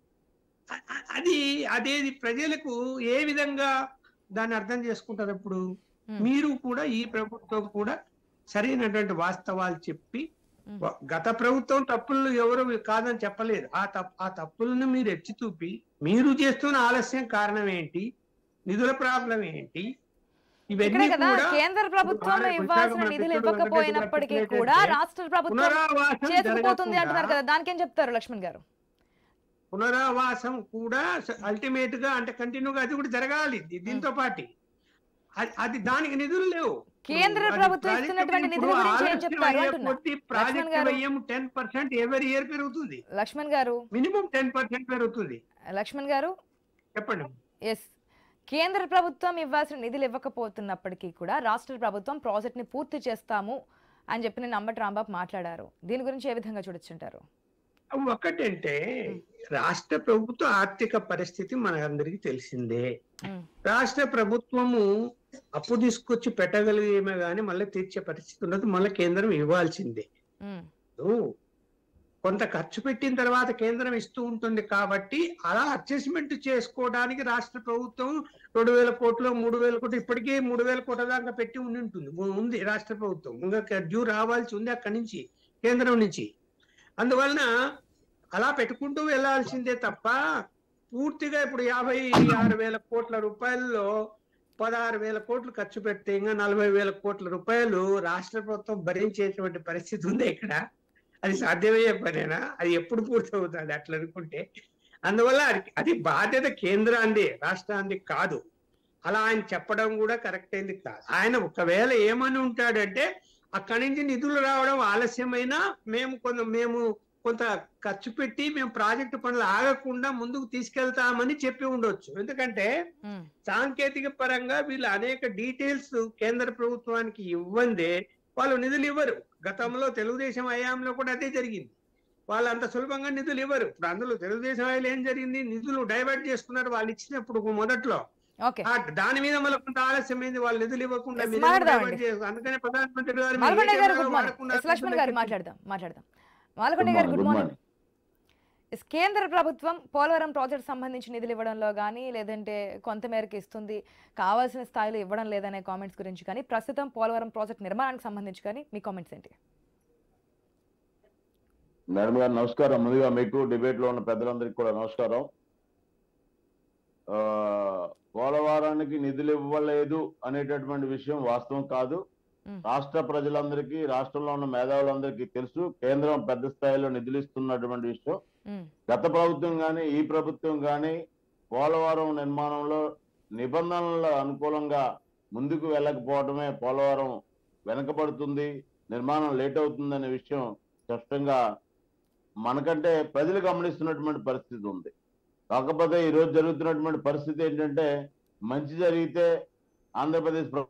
D: అ- అ- అది అదేది ప్రజలకు ఏ విధంగా దాన్ని అర్థం చేసుకుంటారు ఇప్పుడు
A: Hmm.
D: మీరు కూడా ఈ ప్రభుత్వం కూడా సరైనటువంటి వాస్తవాలు చెప్పి
A: Hmm.
D: వ- గత ప్రభుత్వం తప్పులు ఎవరు కాదని చెప్పలేదు ఆ తప్ ఆ తప్పులను మీరు ఎత్తి చూపి మీరు చేస్తున్న ఆలస్యం కారణం ఏంటి నిధుల ప్రాబ్లం ఏంటి
A: ఇక్కడే
D: ఇవన్నీ
A: కదా
D: కూడా
A: కేంద్ర ప్రభుత్వం
D: భారత
A: ఇవ్వాల్సిన
D: విశాఖ
A: నిధులు
D: మంత్రులు
A: ఇవ్వకపోయినప్పటికీ
D: వెంకటేశ్వర
A: కూడా
D: రెడ్డి
A: రాష్ట్ర ప్రభుత్వం
D: పునరావాసం
A: చేసుకుపోతుంది అంటున్నారు
D: జరగకుండా
A: కదా దానికేం చెప్తారు లక్ష్మణ్ గారు
D: పునరావాసం కూడా అల్టిమేట్ గా అంటే కంటిన్యూగా అది కూడా జరగాలి దీ- దీంతో పాటు అది- అది దానికి నిధులు లేవు
A: కేంద్ర
D: ఇప్పుడు అది
A: ప్రభుత్వం
D: ప్రాజెక్టు
A: ఇస్తున్నటువంటి
D: ఇప్పుడు
A: నిధుల గురించి ఏం
D: ఆలస్యం
A: చెప్తారు
D: అయ్యే
A: అంటున్నా.
D: కొద్దీ
A: లక్ష్మణ్
D: ప్రాజెక్ట్
A: గారు.
D: వ్యయం టెన్ పర్సెంట్ ఎవరి ఇయర్ పెరుగుతుంది
A: లక్ష్మణ్ గారు
D: మినిమం టెన్ పర్సెంట్ పెరుగుతుంది
A: లక్ష్మణ్ గారు
D: చెప్పండి
A: ఎస్ కేంద్ర ప్రభుత్వం ఇవ్వాల్సిన నిధులు ఇవ్వకపోతున్నప్పటికీ కూడా రాష్ట్ర ప్రభుత్వం ప్రాజెక్ట్ ని పూర్తి చేస్తాము అని చెప్పి నేను అంబటి రాంబాబు మాట్లాడారు దీని గురించి ఏ విధంగా చూడొచ్చుంటారు
D: ఒకటంటే రాష్ట్ర ప్రభుత్వ ఆర్థిక పరిస్థితి మనందరికీ తెలిసిందే
A: ఉమ్,
D: రాష్ట్ర ప్రభుత్వము అప్పు తీసుకొచ్చి పెట్టగలిగేమే గానీ మళ్ళీ తీర్చే పరిస్థితి ఉండదు మళ్ళీ కేంద్రం ఇవ్వాల్సిందే
A: ఉమ్,
D: ఇప్పుడు కొంత ఖర్చు పెట్టిన తర్వాత కేంద్రం ఇస్తూ ఉంటుంది కాబట్టి అలా అడ్జస్ట్మెంట్ చేసుకోవడానికి రాష్ట్ర ప్రభుత్వం రెండు వేల కోట్లు మూడు వేల కోట్లు ఇప్పటికే మూడు వేల కోట్ల దాకా పెట్టి ఉండి ఉంటుంది ఉంది రాష్ట్ర ప్రభుత్వం ఇంకా డ్యూ రావాల్సి ఉంది అక్కడి నుంచి కేంద్రం నుంచి అందువలన అలా పెట్టుకుంటూ వెళ్ళాల్సిందే తప్ప పూర్తిగా ఇప్పుడు యాభై ఆరు వేల కోట్ల రూపాయల్లో పదహారు వేల కోట్లు ఖర్చు పెడితే ఇంకా నలభై వేల కోట్ల రూపాయలు రాష్ట్ర ప్రభుత్వం భరించేటువంటి పరిస్థితి ఉంది ఇక్కడ అది సాధ్యమయ్యే పనేనా అది ఎప్పుడు పూర్తవుతుంది అట్లా అనుకుంటే అందువల్ల అది- అది బాధ్యత కేంద్రాంది రాష్ట్రాంది కాదు అలా ఆయన చెప్పడం కూడా కరెక్ట్ అయింది కాదు ఆయన ఒకవేళ ఏమని ఉంటాడంటే అక్కడి నుంచి నిధులు రావడం ఆలస్యమైనా మేము కొంత మేము కొంత ఖర్చు పెట్టి మేము ప్రాజెక్టు పనులు ఆగకుండా ముందుకు తీసుకెళ్తామని చెప్పి ఉండొచ్చు ఎందుకంటే
A: ఉమ్,
D: సాంకేతిక పరంగా వీళ్ళు అనేక డీటెయిల్స్ కేంద్ర ప్రభుత్వానికి ఇవ్వందే వాళ్ళు నిధులు ఇవ్వరు గతంలో తెలుగుదేశం హయాంలో కూడా అదే జరిగింది వాళ్ళు అంత సులభంగా నిధులు ఇవ్వరు ఇప్పుడు అందులో తెలుగుదేశం హయాంలో ఏం జరిగింది నిధులు డైవర్ట్ చేసుకున్నారు వాళ్ళు ఇచ్చినప్పుడు మొదట్లో
A: ఓకే
D: ఆ దాని మీద మళ్ళీ కొంత ఆలస్యమైంది వాళ్ళు నిధులు ఇవ్వకుండా
A: Yes,
D: మీరు ఎందుకు
A: మాట్లాడదామండి.
D: divert చేశారు? అందుకనే ప్రధానమంత్రి గారు మీరు
A: మాల్కొండ
D: ఏ
A: గారు
D: కెమెరా
A: గుడ్ మార్నింగ్
D: వాడకుండా
A: ఎస్ లక్ష్మణ్ గారు
D: నిధులు
A: మాట్లాడదాం మాట్లాడదాం మాల్కొండ గారు గుడ్ మార్నింగ్ ఎస్, కేంద్ర ప్రభుత్వం పోలవరం ప్రాజెక్ట్ సంబంధించి నిధులు ఇవ్వడంలో కానీ లేదంటే కొంతమేరకు ఇస్తుంది కావాల్సిన స్థాయిలో ఇవ్వడం లేదనే కామెంట్స్ గురించి కానీ ప్రస్తుతం పోలవరం ప్రాజెక్ట్ నిర్మాణానికి సంబంధించి కానీ మీ కామెంట్స్ ఏంటి
E: మేడం గారు నమస్కారం ముందుగా మీకు డిబేట్ లో ఉన్న పెద్దలందరికీ కూడా నమస్కారం ఆ, పోలవరానికి నిధులు ఇవ్వలేదు అనేటటువంటి విషయం వాస్తవం కాదు
A: మ్.
E: రాష్ట్ర ప్రజలందరికీ రాష్ట్రంలో ఉన్న మేధావులందరికీ తెలుసు కేంద్రం పెద్ద స్థాయిలో నిధులు ఇస్తున్నటువంటి విషయం
A: మ్,
E: గత ప్రభుత్వం కానీ ఈ ప్రభుత్వం కానీ పోలవరం నిర్మాణంలో నిబంధనల అనుకూలంగా ముందుకు వెళ్ళకపోవడమే పోలవరం వెనకబడుతుంది నిర్మాణం లేట్ అవుతుందనే విషయం స్పష్టంగా మనకంటే ప్రజలు గమనిస్తున్నటువంటి పరిస్థితి ఉంది కాకపోతే ఈ రోజు జరుగుతున్నటువంటి పరిస్థితి ఏంటంటే మంచి జరిగితే ఆంధ్రప్రదేశ్ ప్ర-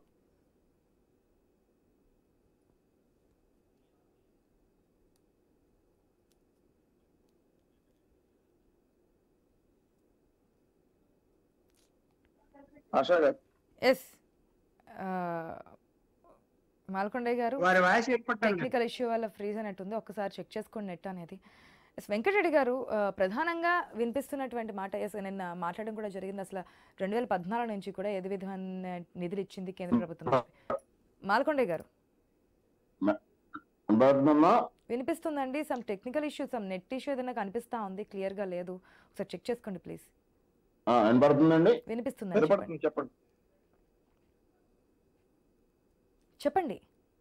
C: ఆశా గారు
A: ఎస్ ఆ, మాల్కొండయ్య గారు
D: వారి వాయిస్ చెప్పట్లేదు
A: టెక్నికల్ ఇష్యూ వల్ల ఫ్రీజ్ అయినట్టుంది ఒక్కసారి చెక్ చేసుకోండి నెట్ అనేది ఎస్ వెంకటరెడ్డి గారు ఆ, ప్రధానంగా వినిపిస్తున్నటువంటి మాట ఎస్ నిన్న మాట్లాడడం కూడా జరిగింది అసలు రెండు వేల పద్నాలుగు నుంచి కూడా ఏది విధమైన నిధులు ఇచ్చింది కేంద్ర ప్రభుత్వం అని చెప్పి. మాల్కొండయ్య గారు
E: భారతమ్మ,
A: వినిపిస్తుందండి some technical issue some net issue ఏదైనా కనిపిస్తా ఉంది క్లియర్ గా లేదు ఒకసారి చెక్ చేసుకోండి ప్లీజ్
E: ఆ, వినపడుతుందండి
A: వినిపిస్తుందండి చెప్పండి
C: వినపడుతుంది చెప్పండి
A: చెప్పండి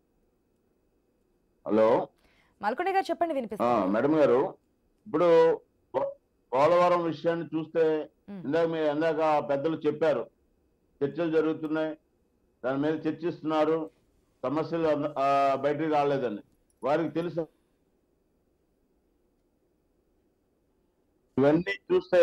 E: హలో
A: మాల్కొండయ్య గారు చెప్పండి
E: ఆ,
A: వినిపిస్తుంది
E: మేడం గారు ఇప్పుడు పో- పోలవరం విషయాన్ని చూస్తే
A: మ్.
E: ఇందాక మీరు ఇందాక పెద్దలు చెప్పారు చర్చలు జరుగుతున్నాయి దాని మీద చర్చిస్తున్నారు సమస్యలు అంద- ఆ, బయటికి రాలేదని వారికి తెలుసు ఇవన్నీ చూస్తే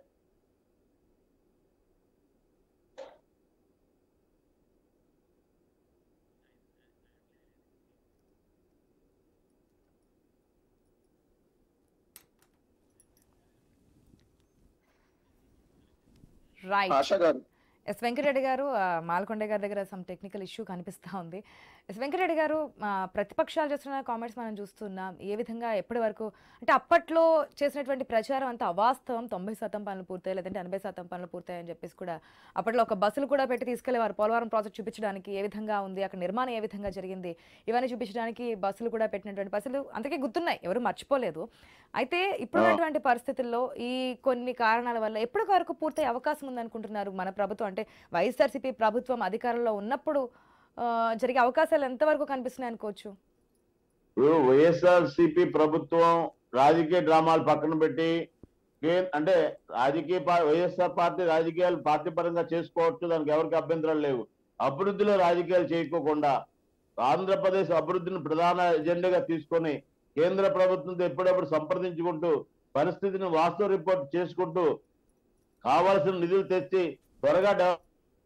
A: రైట్
C: ఆశా గారు
A: ఎస్ వెంకటరెడ్డి గారు ఆ, మాల్కొండ గారి దగ్గర సమ్ టెక్నికల్ ఇష్యూ కనిపిస్తూ ఉంది ఎస్ వెంకటరెడ్డి గారు ఆ, ప్రతిపక్షాలు చేస్తున్న కామెంట్స్ మనం చూస్తున్నాం ఏ విధంగా ఎప్పటి వరకు అంటే అప్పట్లో చేసినటువంటి ప్రచారం అంతా అవాస్తవం తొంభై శాతం పనులు పూర్తయి లేదంటే ఎనభై శాతం పనులు పూర్తయి అని చెప్పేసి కూడా అప్పట్లో ఒక బస్సులు కూడా పెట్టి తీసుకెళ్లేవారు పోలవరం ప్రాజెక్ట్ చూపించడానికి ఏ విధంగా ఉంది అక్కడ నిర్మాణం ఏ విధంగా జరిగింది ఇవన్నీ చూపించడానికి బస్సులు కూడా పెట్టినటువంటి బస్సులు అంతకే గుర్తున్నాయి ఎవరు మర్చిపోలేదు అయితే ఇప్పుడున్నటువంటి పరిస్థితుల్లో ఈ కొన్ని కారణాల వల్ల ఎప్పటి వరకు పూర్తయ్యే అవకాశం ఉందనుకుంటున్నారు మన ప్రభుత్వం అంటే వైఎస్ఆర్సీపీ ప్రభుత్వం అధికారంలో ఉన్నప్పుడు ఆ, జరిగే అవకాశాలు ఎంతవరకు కనిపిస్తున్నాయి అనుకోవచ్చు
E: ఇప్పుడు వైఎస్ఆర్ సిపి ప్రభుత్వం రాజకీయ డ్రామాలు పక్కన పెట్టి కే- అంటే రాజకీయ పా- వైఎస్ఆర్ పార్టీ రాజకీయాలు పార్టీ పరంగా చేసుకోవచ్చు దానికి ఎవరికి అభ్యంతరాలు లేవు అభివృద్ధిలో రాజకీయాలు చేయకోకుండా ఆంధ్రప్రదేశ్ అభివృద్ధిని ప్రధాన ఎజెండాగా తీసుకొని కేంద్ర ప్రభుత్వంతో ఎప్పుడప్పుడు సంప్రదించుకుంటూ పరిస్థితిని వాస్తవ రిపోర్ట్ చేసుకుంటూ కావాల్సిన నిధులు తెచ్చి త్వరగా డెవలప్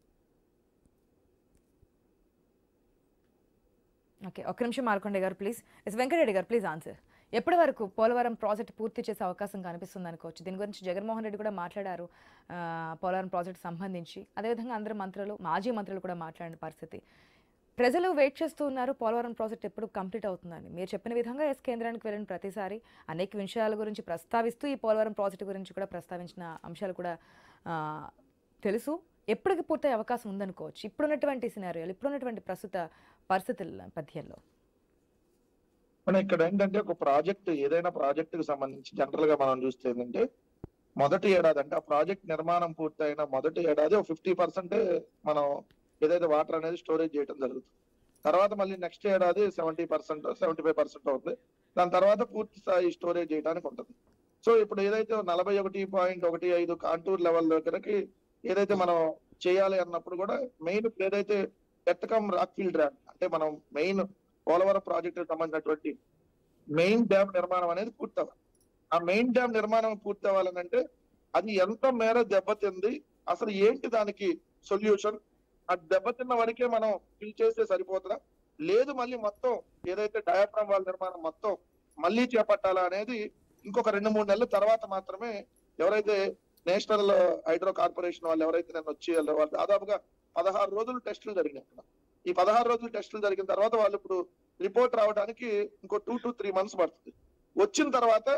A: ఓకే ఒక్క నిమిషం మార్కొండే గారు ప్లీజ్ ఎస్ వెంకటరెడ్డి గారు ప్లీజ్ ఆన్సర్ ఎప్పటి వరకు పోలవరం ప్రాజెక్ట్ పూర్తి చేసే అవకాశం కనిపిస్తుంది అనుకోవచ్చు దీని గురించి జగన్మోహన్ రెడ్డి కూడా మాట్లాడారు ఆ, పోలవరం ప్రాజెక్ట్ సంబంధించి అదేవిధంగా అందరు మంత్రులు మాజీ మంత్రులు కూడా మాట్లాడిన పరిస్థితి ప్రజలు వెయిట్ చేస్తూ ఉన్నారు పోలవరం ప్రాజెక్ట్ ఎప్పుడు కంప్లీట్ అవుతుందని మీరు చెప్పిన విధంగా ఎస్ కేంద్రానికి వెళ్ళిన ప్రతిసారి అనేక విషయాల గురించి ప్రస్తావిస్తూ ఈ పోలవరం ప్రాజెక్ట్ గురించి కూడా ప్రస్తావించిన అంశాలు కూడా ఆ, తెలుసు ఎప్పటికి పూర్తయ్యే అవకాశం ఉందనుకోవచ్చు ఇప్పుడున్నటువంటి సినారియోలు ఇప్పుడున్నటువంటి ప్రస్తుత పరిస్థితుల నేపథ్యంలో
C: మనం ఇక్కడ ఏంటంటే ఒక ప్రాజెక్ట్ ఏదైనా ప్రాజెక్ట్ కి సంబంధించి జనరల్ గా మనం చూస్తే ఏంటంటే మొదటి ఏడాది అంటే ఆ ప్రాజెక్ట్ నిర్మాణం పూర్తయిన మొదటి ఏడాది ఒక ఫిఫ్టీ పర్సెంట్ మనం ఏదైతే వాటర్ అనేది స్టోరేజ్ చేయడం జరుగుతుంది తర్వాత మళ్ళీ నెక్స్ట్ ఏడాది seventy percent seventy five percent అవుతుంది దాని తర్వాత పూర్తి స్థాయి స్టోరేజ్ చేయడానికి ఉంటుంది సో ఇప్పుడు ఏదైతే నలభై ఒకటి పాయింట్ ఒకటి ఐదు కాంటూర్ లెవెల్ దగ్గరకి ఏదైతే మనం చేయాలి అన్నప్పుడు కూడా మెయిన్ ఇప్పుడు ఏదైతే ఎత్తకం రాక్ ఫీల్డ్ డ్యామ్ అంటే మనం మెయిన్ పోలవరం ప్రాజెక్టు సంబంధించినటువంటి మెయిన్ డ్యామ్ నిర్మాణం అనేది పూర్తవ్వాలి ఆ మెయిన్ డ్యామ్ నిర్మాణం పూర్తి అవ్వాలనంటే అది ఎంత మేర దెబ్బతింది అసలు ఏంటి దానికి సొల్యూషన్ ఆ దెబ్బతిన్న వరకే మనం ఫిల్ చేస్తే సరిపోతుందా లేదు మళ్ళీ మొత్తం ఏదైతే డయాఫ్రామ్ వాళ్ళ నిర్మాణం మొత్తం మళ్ళీ చేపట్టాలా అనేది ఇంకొక రెండు మూడు నెలల తర్వాత మాత్రమే ఎవరైతే నేషనల్ హైడ్రో కార్పొరేషన్ వాళ్ళు ఎవరైతే నేను వచ్చి వాళ్ళు దాదాపుగా పదహారు రోజులు టెస్టులు జరిగినాయి అక్కడ ఈ పదహారు రోజులు టెస్టులు జరిగిన తర్వాత వాళ్ళు ఇప్పుడు రిపోర్ట్ రావడానికి ఇంకో టూ టు త్రీ మంత్స్ పడుతుంది వచ్చిన తర్వాత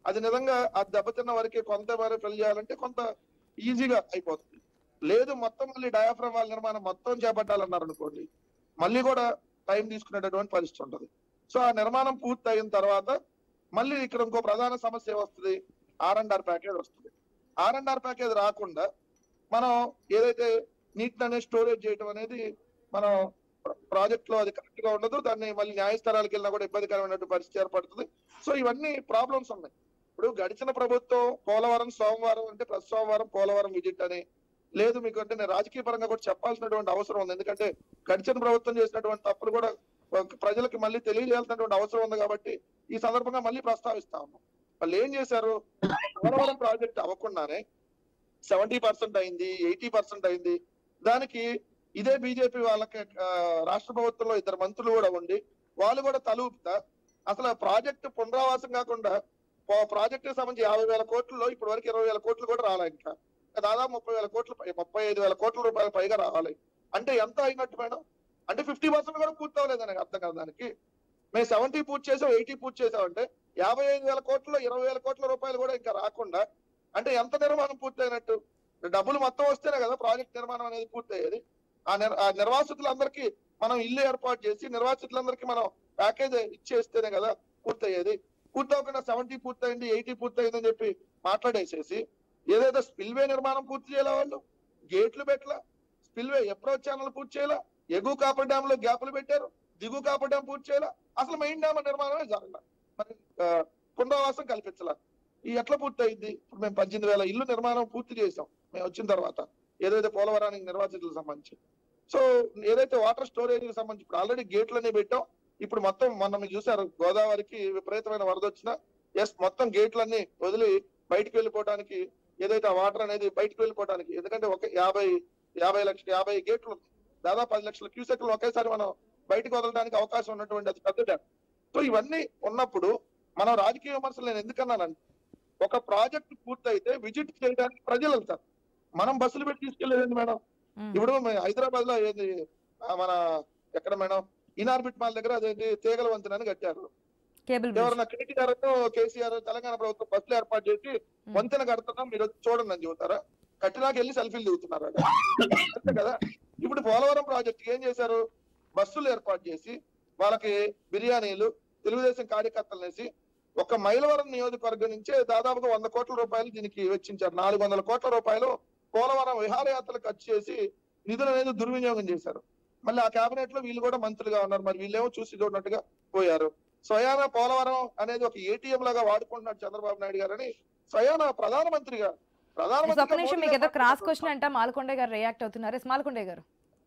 C: అది నిజంగా ఆ దెబ్బతిన్న వరకే కొంత వరకు ఫిల్ చేయాలంటే కొంత ఈజీగా అయిపోతుంది లేదు మొత్తం మళ్ళీ డయాఫ్రమ్ వాళ్ళ నిర్మాణం మొత్తం చేపట్టాలన్నారు అనుకోండి మళ్ళీ కూడా టైం తీసుకునేటటువంటి పరిస్థితి ఉంటుంది సో ఆ నిర్మాణం పూర్తి అయిన తర్వాత మళ్ళీ ఇక్కడ ఇంకో ప్రధాన సమస్య వస్తుంది ఆర్ అండ్ ఆర్ ప్యాకేజ్ వస్తుంది ఆర్ అండ్ ఆర్ ప్యాకేజ్ రాకుండా మనం ఏదైతే నీట్ అనేది స్టోరేజ్ చేయడం అనేది మనం ప్రాజెక్ట్ లో అది కరెక్ట్ గా ఉండదు దాన్ని మళ్ళీ న్యాయస్థానాలకు వెళ్ళినా కూడా ఇబ్బందికరమైనటువంటి పరిస్థితి ఏర్పడుతుంది సో ఇవన్నీ ప్రాబ్లమ్స్ ఉన్నాయి ఇప్పుడు గడిచిన ప్రభుత్వం పోలవరం సోమవారం అంటే ప్రతి సోమవారం పోలవరం విజిట్ అని లేదు మీకు అంటే నేను రాజకీయ పరంగా కూడా చెప్పాల్సినటువంటి అవసరం ఉంది ఎందుకంటే గడిచిన ప్రభుత్వం చేసినటువంటి తప్పులు కూడా ప్రజలకు మళ్ళీ తెలియజేయాల్సినటువంటి అవసరం ఉంది కాబట్టి ఈ సందర్భంగా మళ్ళీ ప్రస్తావిస్తా ఉన్నాం వాళ్ళు ఏం చేశారు పోలవరం ప్రాజెక్ట్ అవ్వకుండానే సెవెంటీ పర్సెంట్ అయింది ఎయిటీ పర్సెంట్ అయింది దానికి ఇదే బీజేపీ వాళ్ళకి ఆ, రాష్ట్ర ప్రభుత్వంలో ఇద్దరు మంత్రులు కూడా ఉండి వాళ్ళు కూడా తలూపుతా అసలు ప్రాజెక్ట్ పునరావాసం కాకుండా ప్రాజెక్ట్ సంబంధించి యాభై వేల కోట్లలో ఇప్పటి వరకు ఇరవై వేల కోట్లు కూడా రాలే ఇంకా దాదాపు ముప్పై వేల కోట్లు పై- ముప్పై ఐదు వేల కోట్ల రూపాయల పైగా రావాలి అంటే ఎంత అయినట్టు మేడం అంటే ఫిఫ్టీ పర్సెంట్ కూడా పూర్తి అవ్వలేదు నాకు అర్థం కాదు దానికి మేము సెవెంటీ పూర్తి చేసాం ఎయిటీ పూర్తి చేసామంటే యాభై ఐదు వేల కోట్లలో ఇరవై వేల కోట్ల రూపాయలు కూడా ఇంకా రాకుండా అంటే ఎంత నిర్మాణం పూర్తి అయినట్టు డబ్బులు మొత్తం వస్తేనే కదా ప్రాజెక్ట్ నిర్మాణం అనేది పూర్తి అయ్యేది ఆ నిర్- ఆ నిర్వాసితులందరికీ మనం ఇల్లు ఏర్పాటు చేసి నిర్వాసితులందరికీ మనం ప్యాకేజ్ ఇచ్చేస్తేనే కదా పూర్తయ్యేది పూర్తవకుండా సెవెంటీ పూర్తయింది ఎయిటీ పూర్తయిందని చెప్పి మాట్లాడేసేసి ఏదైతే స్పిల్వే నిర్మాణం పూర్తి చేయాల వాళ్ళు గేట్లు పెట్టలా స్పిల్వే అప్రోచ్ ఛానల్ పూర్తి చేయాలా ఎగువ కాపర్ డ్యామ్ లో గ్యాపులు పెట్టారు దిగువ కాపర్ డ్యామ్ పూర్తి చేయాలా అసలు మెయిన్ డ్యామ్ నిర్మాణమే జరగల మరి ఆ, పునరావాసం కల్పించాల ఈ ఎట్లా పూర్తి అయింది ఇప్పుడు మేము పద్దెనిమిది వేల ఇల్లు నిర్మాణం పూర్తి చేసాం మేము వచ్చిన తర్వాత ఏదైతే పోలవరానికి నిర్వాసితులకు సంబంధించి సో ఏదైతే వాటర్ స్టోరేజ్ సంబంధించి ఇప్పుడు ఆల్రెడీ గేట్లన్నీ పెట్టాం ఇప్పుడు మొత్తం మొన్న మీరు చూసారు గోదావరికి విపరీతమైన వరద వచ్చినా ఎస్ మొత్తం గేట్లన్నీ వదిలి బయటికి వెళ్ళిపోవడానికి ఏదైతే ఆ వాటర్ అనేది బయటికి వెళ్ళిపోవడానికి ఎందుకంటే ఒక యాభై యాభై లక్షల యాభై గేట్లు ఉన్నాయి. దాదాపు పది లక్షల క్యూసెక్లు ఒకేసారి మనం బయటకు వదలడానికి అవకాశం ఉన్నటువంటి అది పెద్ద డ్యామ్ సో ఇవన్నీ ఉన్నప్పుడు మనం రాజకీయ విమర్శలు నేను ఎందుకన్నానంటే ఒక ప్రాజెక్ట్ పూర్తయితే విజిట్ చేయడానికి ప్రజలు వెళ్తారు మనం బస్సులు పెట్టి తీసుకెళ్లేదండి మేడం
A: ఉమ్.
C: ఇప్పుడు మే- హైదరాబాద్ లో ఏంది ఆ మన ఎక్కడ మేడం ఇనార్బిట్ మాల్ దగ్గర అదేంటి తీగల వంతెన అని కట్టారు
A: కేబుల్ బ్రిడ్జ్
C: ఎవరన్నా కేటీఆర్ కేసీఆర్ తెలంగాణ ప్రభుత్వం బస్సులు ఏర్పాటు చేసి వంతెన కడుతున్నాం మీరు వచ్చి చూడండి అని చెబుతారా కట్టినాక వెళ్ళి సెల్ఫీలు దిగుతున్నారు అక్కడ. అంతే కదా ఇప్పుడు పోలవరం ప్రాజెక్ట్ ఏం చేశారు బస్సులు ఏర్పాటు చేసి వాళ్ళకి బిర్యానీలు తెలుగుదేశం కార్యకర్తలు వేసి ఒక మైలవరం నియోజకవర్గం నుంచే దాదాపుగా వంద కోట్ల రూపాయలు దీనికి వెచ్చించారు నాలుగు వందల కోట్ల రూపాయలు పోలవరం విహారయాత్రలు ఖర్చు చేసి నిధులు అనేది దుర్వినియోగం చేశారు మళ్ళీ ఆ కేబినెట్ లో వీళ్ళు కూడా మంత్రులుగా ఉన్నారు మరి వీళ్ళేమో చూసి చూడనట్టుగా పోయారు స్వయాన పోలవరం అనేది ఒక ఏటీఎం లాగా వాడుకుంటున్నాడు చంద్రబాబు నాయుడు గారని స్వయాన ప్రధానమంత్రిగా
A: ఎస్, ఒక్క నిమిషం మీకు ఏదో క్రాస్ క్వశ్చన్
C: ప్రధానమంత్రిగా
A: అంట మాల్కొండ గారు రియాక్ట్ అవుతున్నారు ఎస్ మాల్కొండ గారు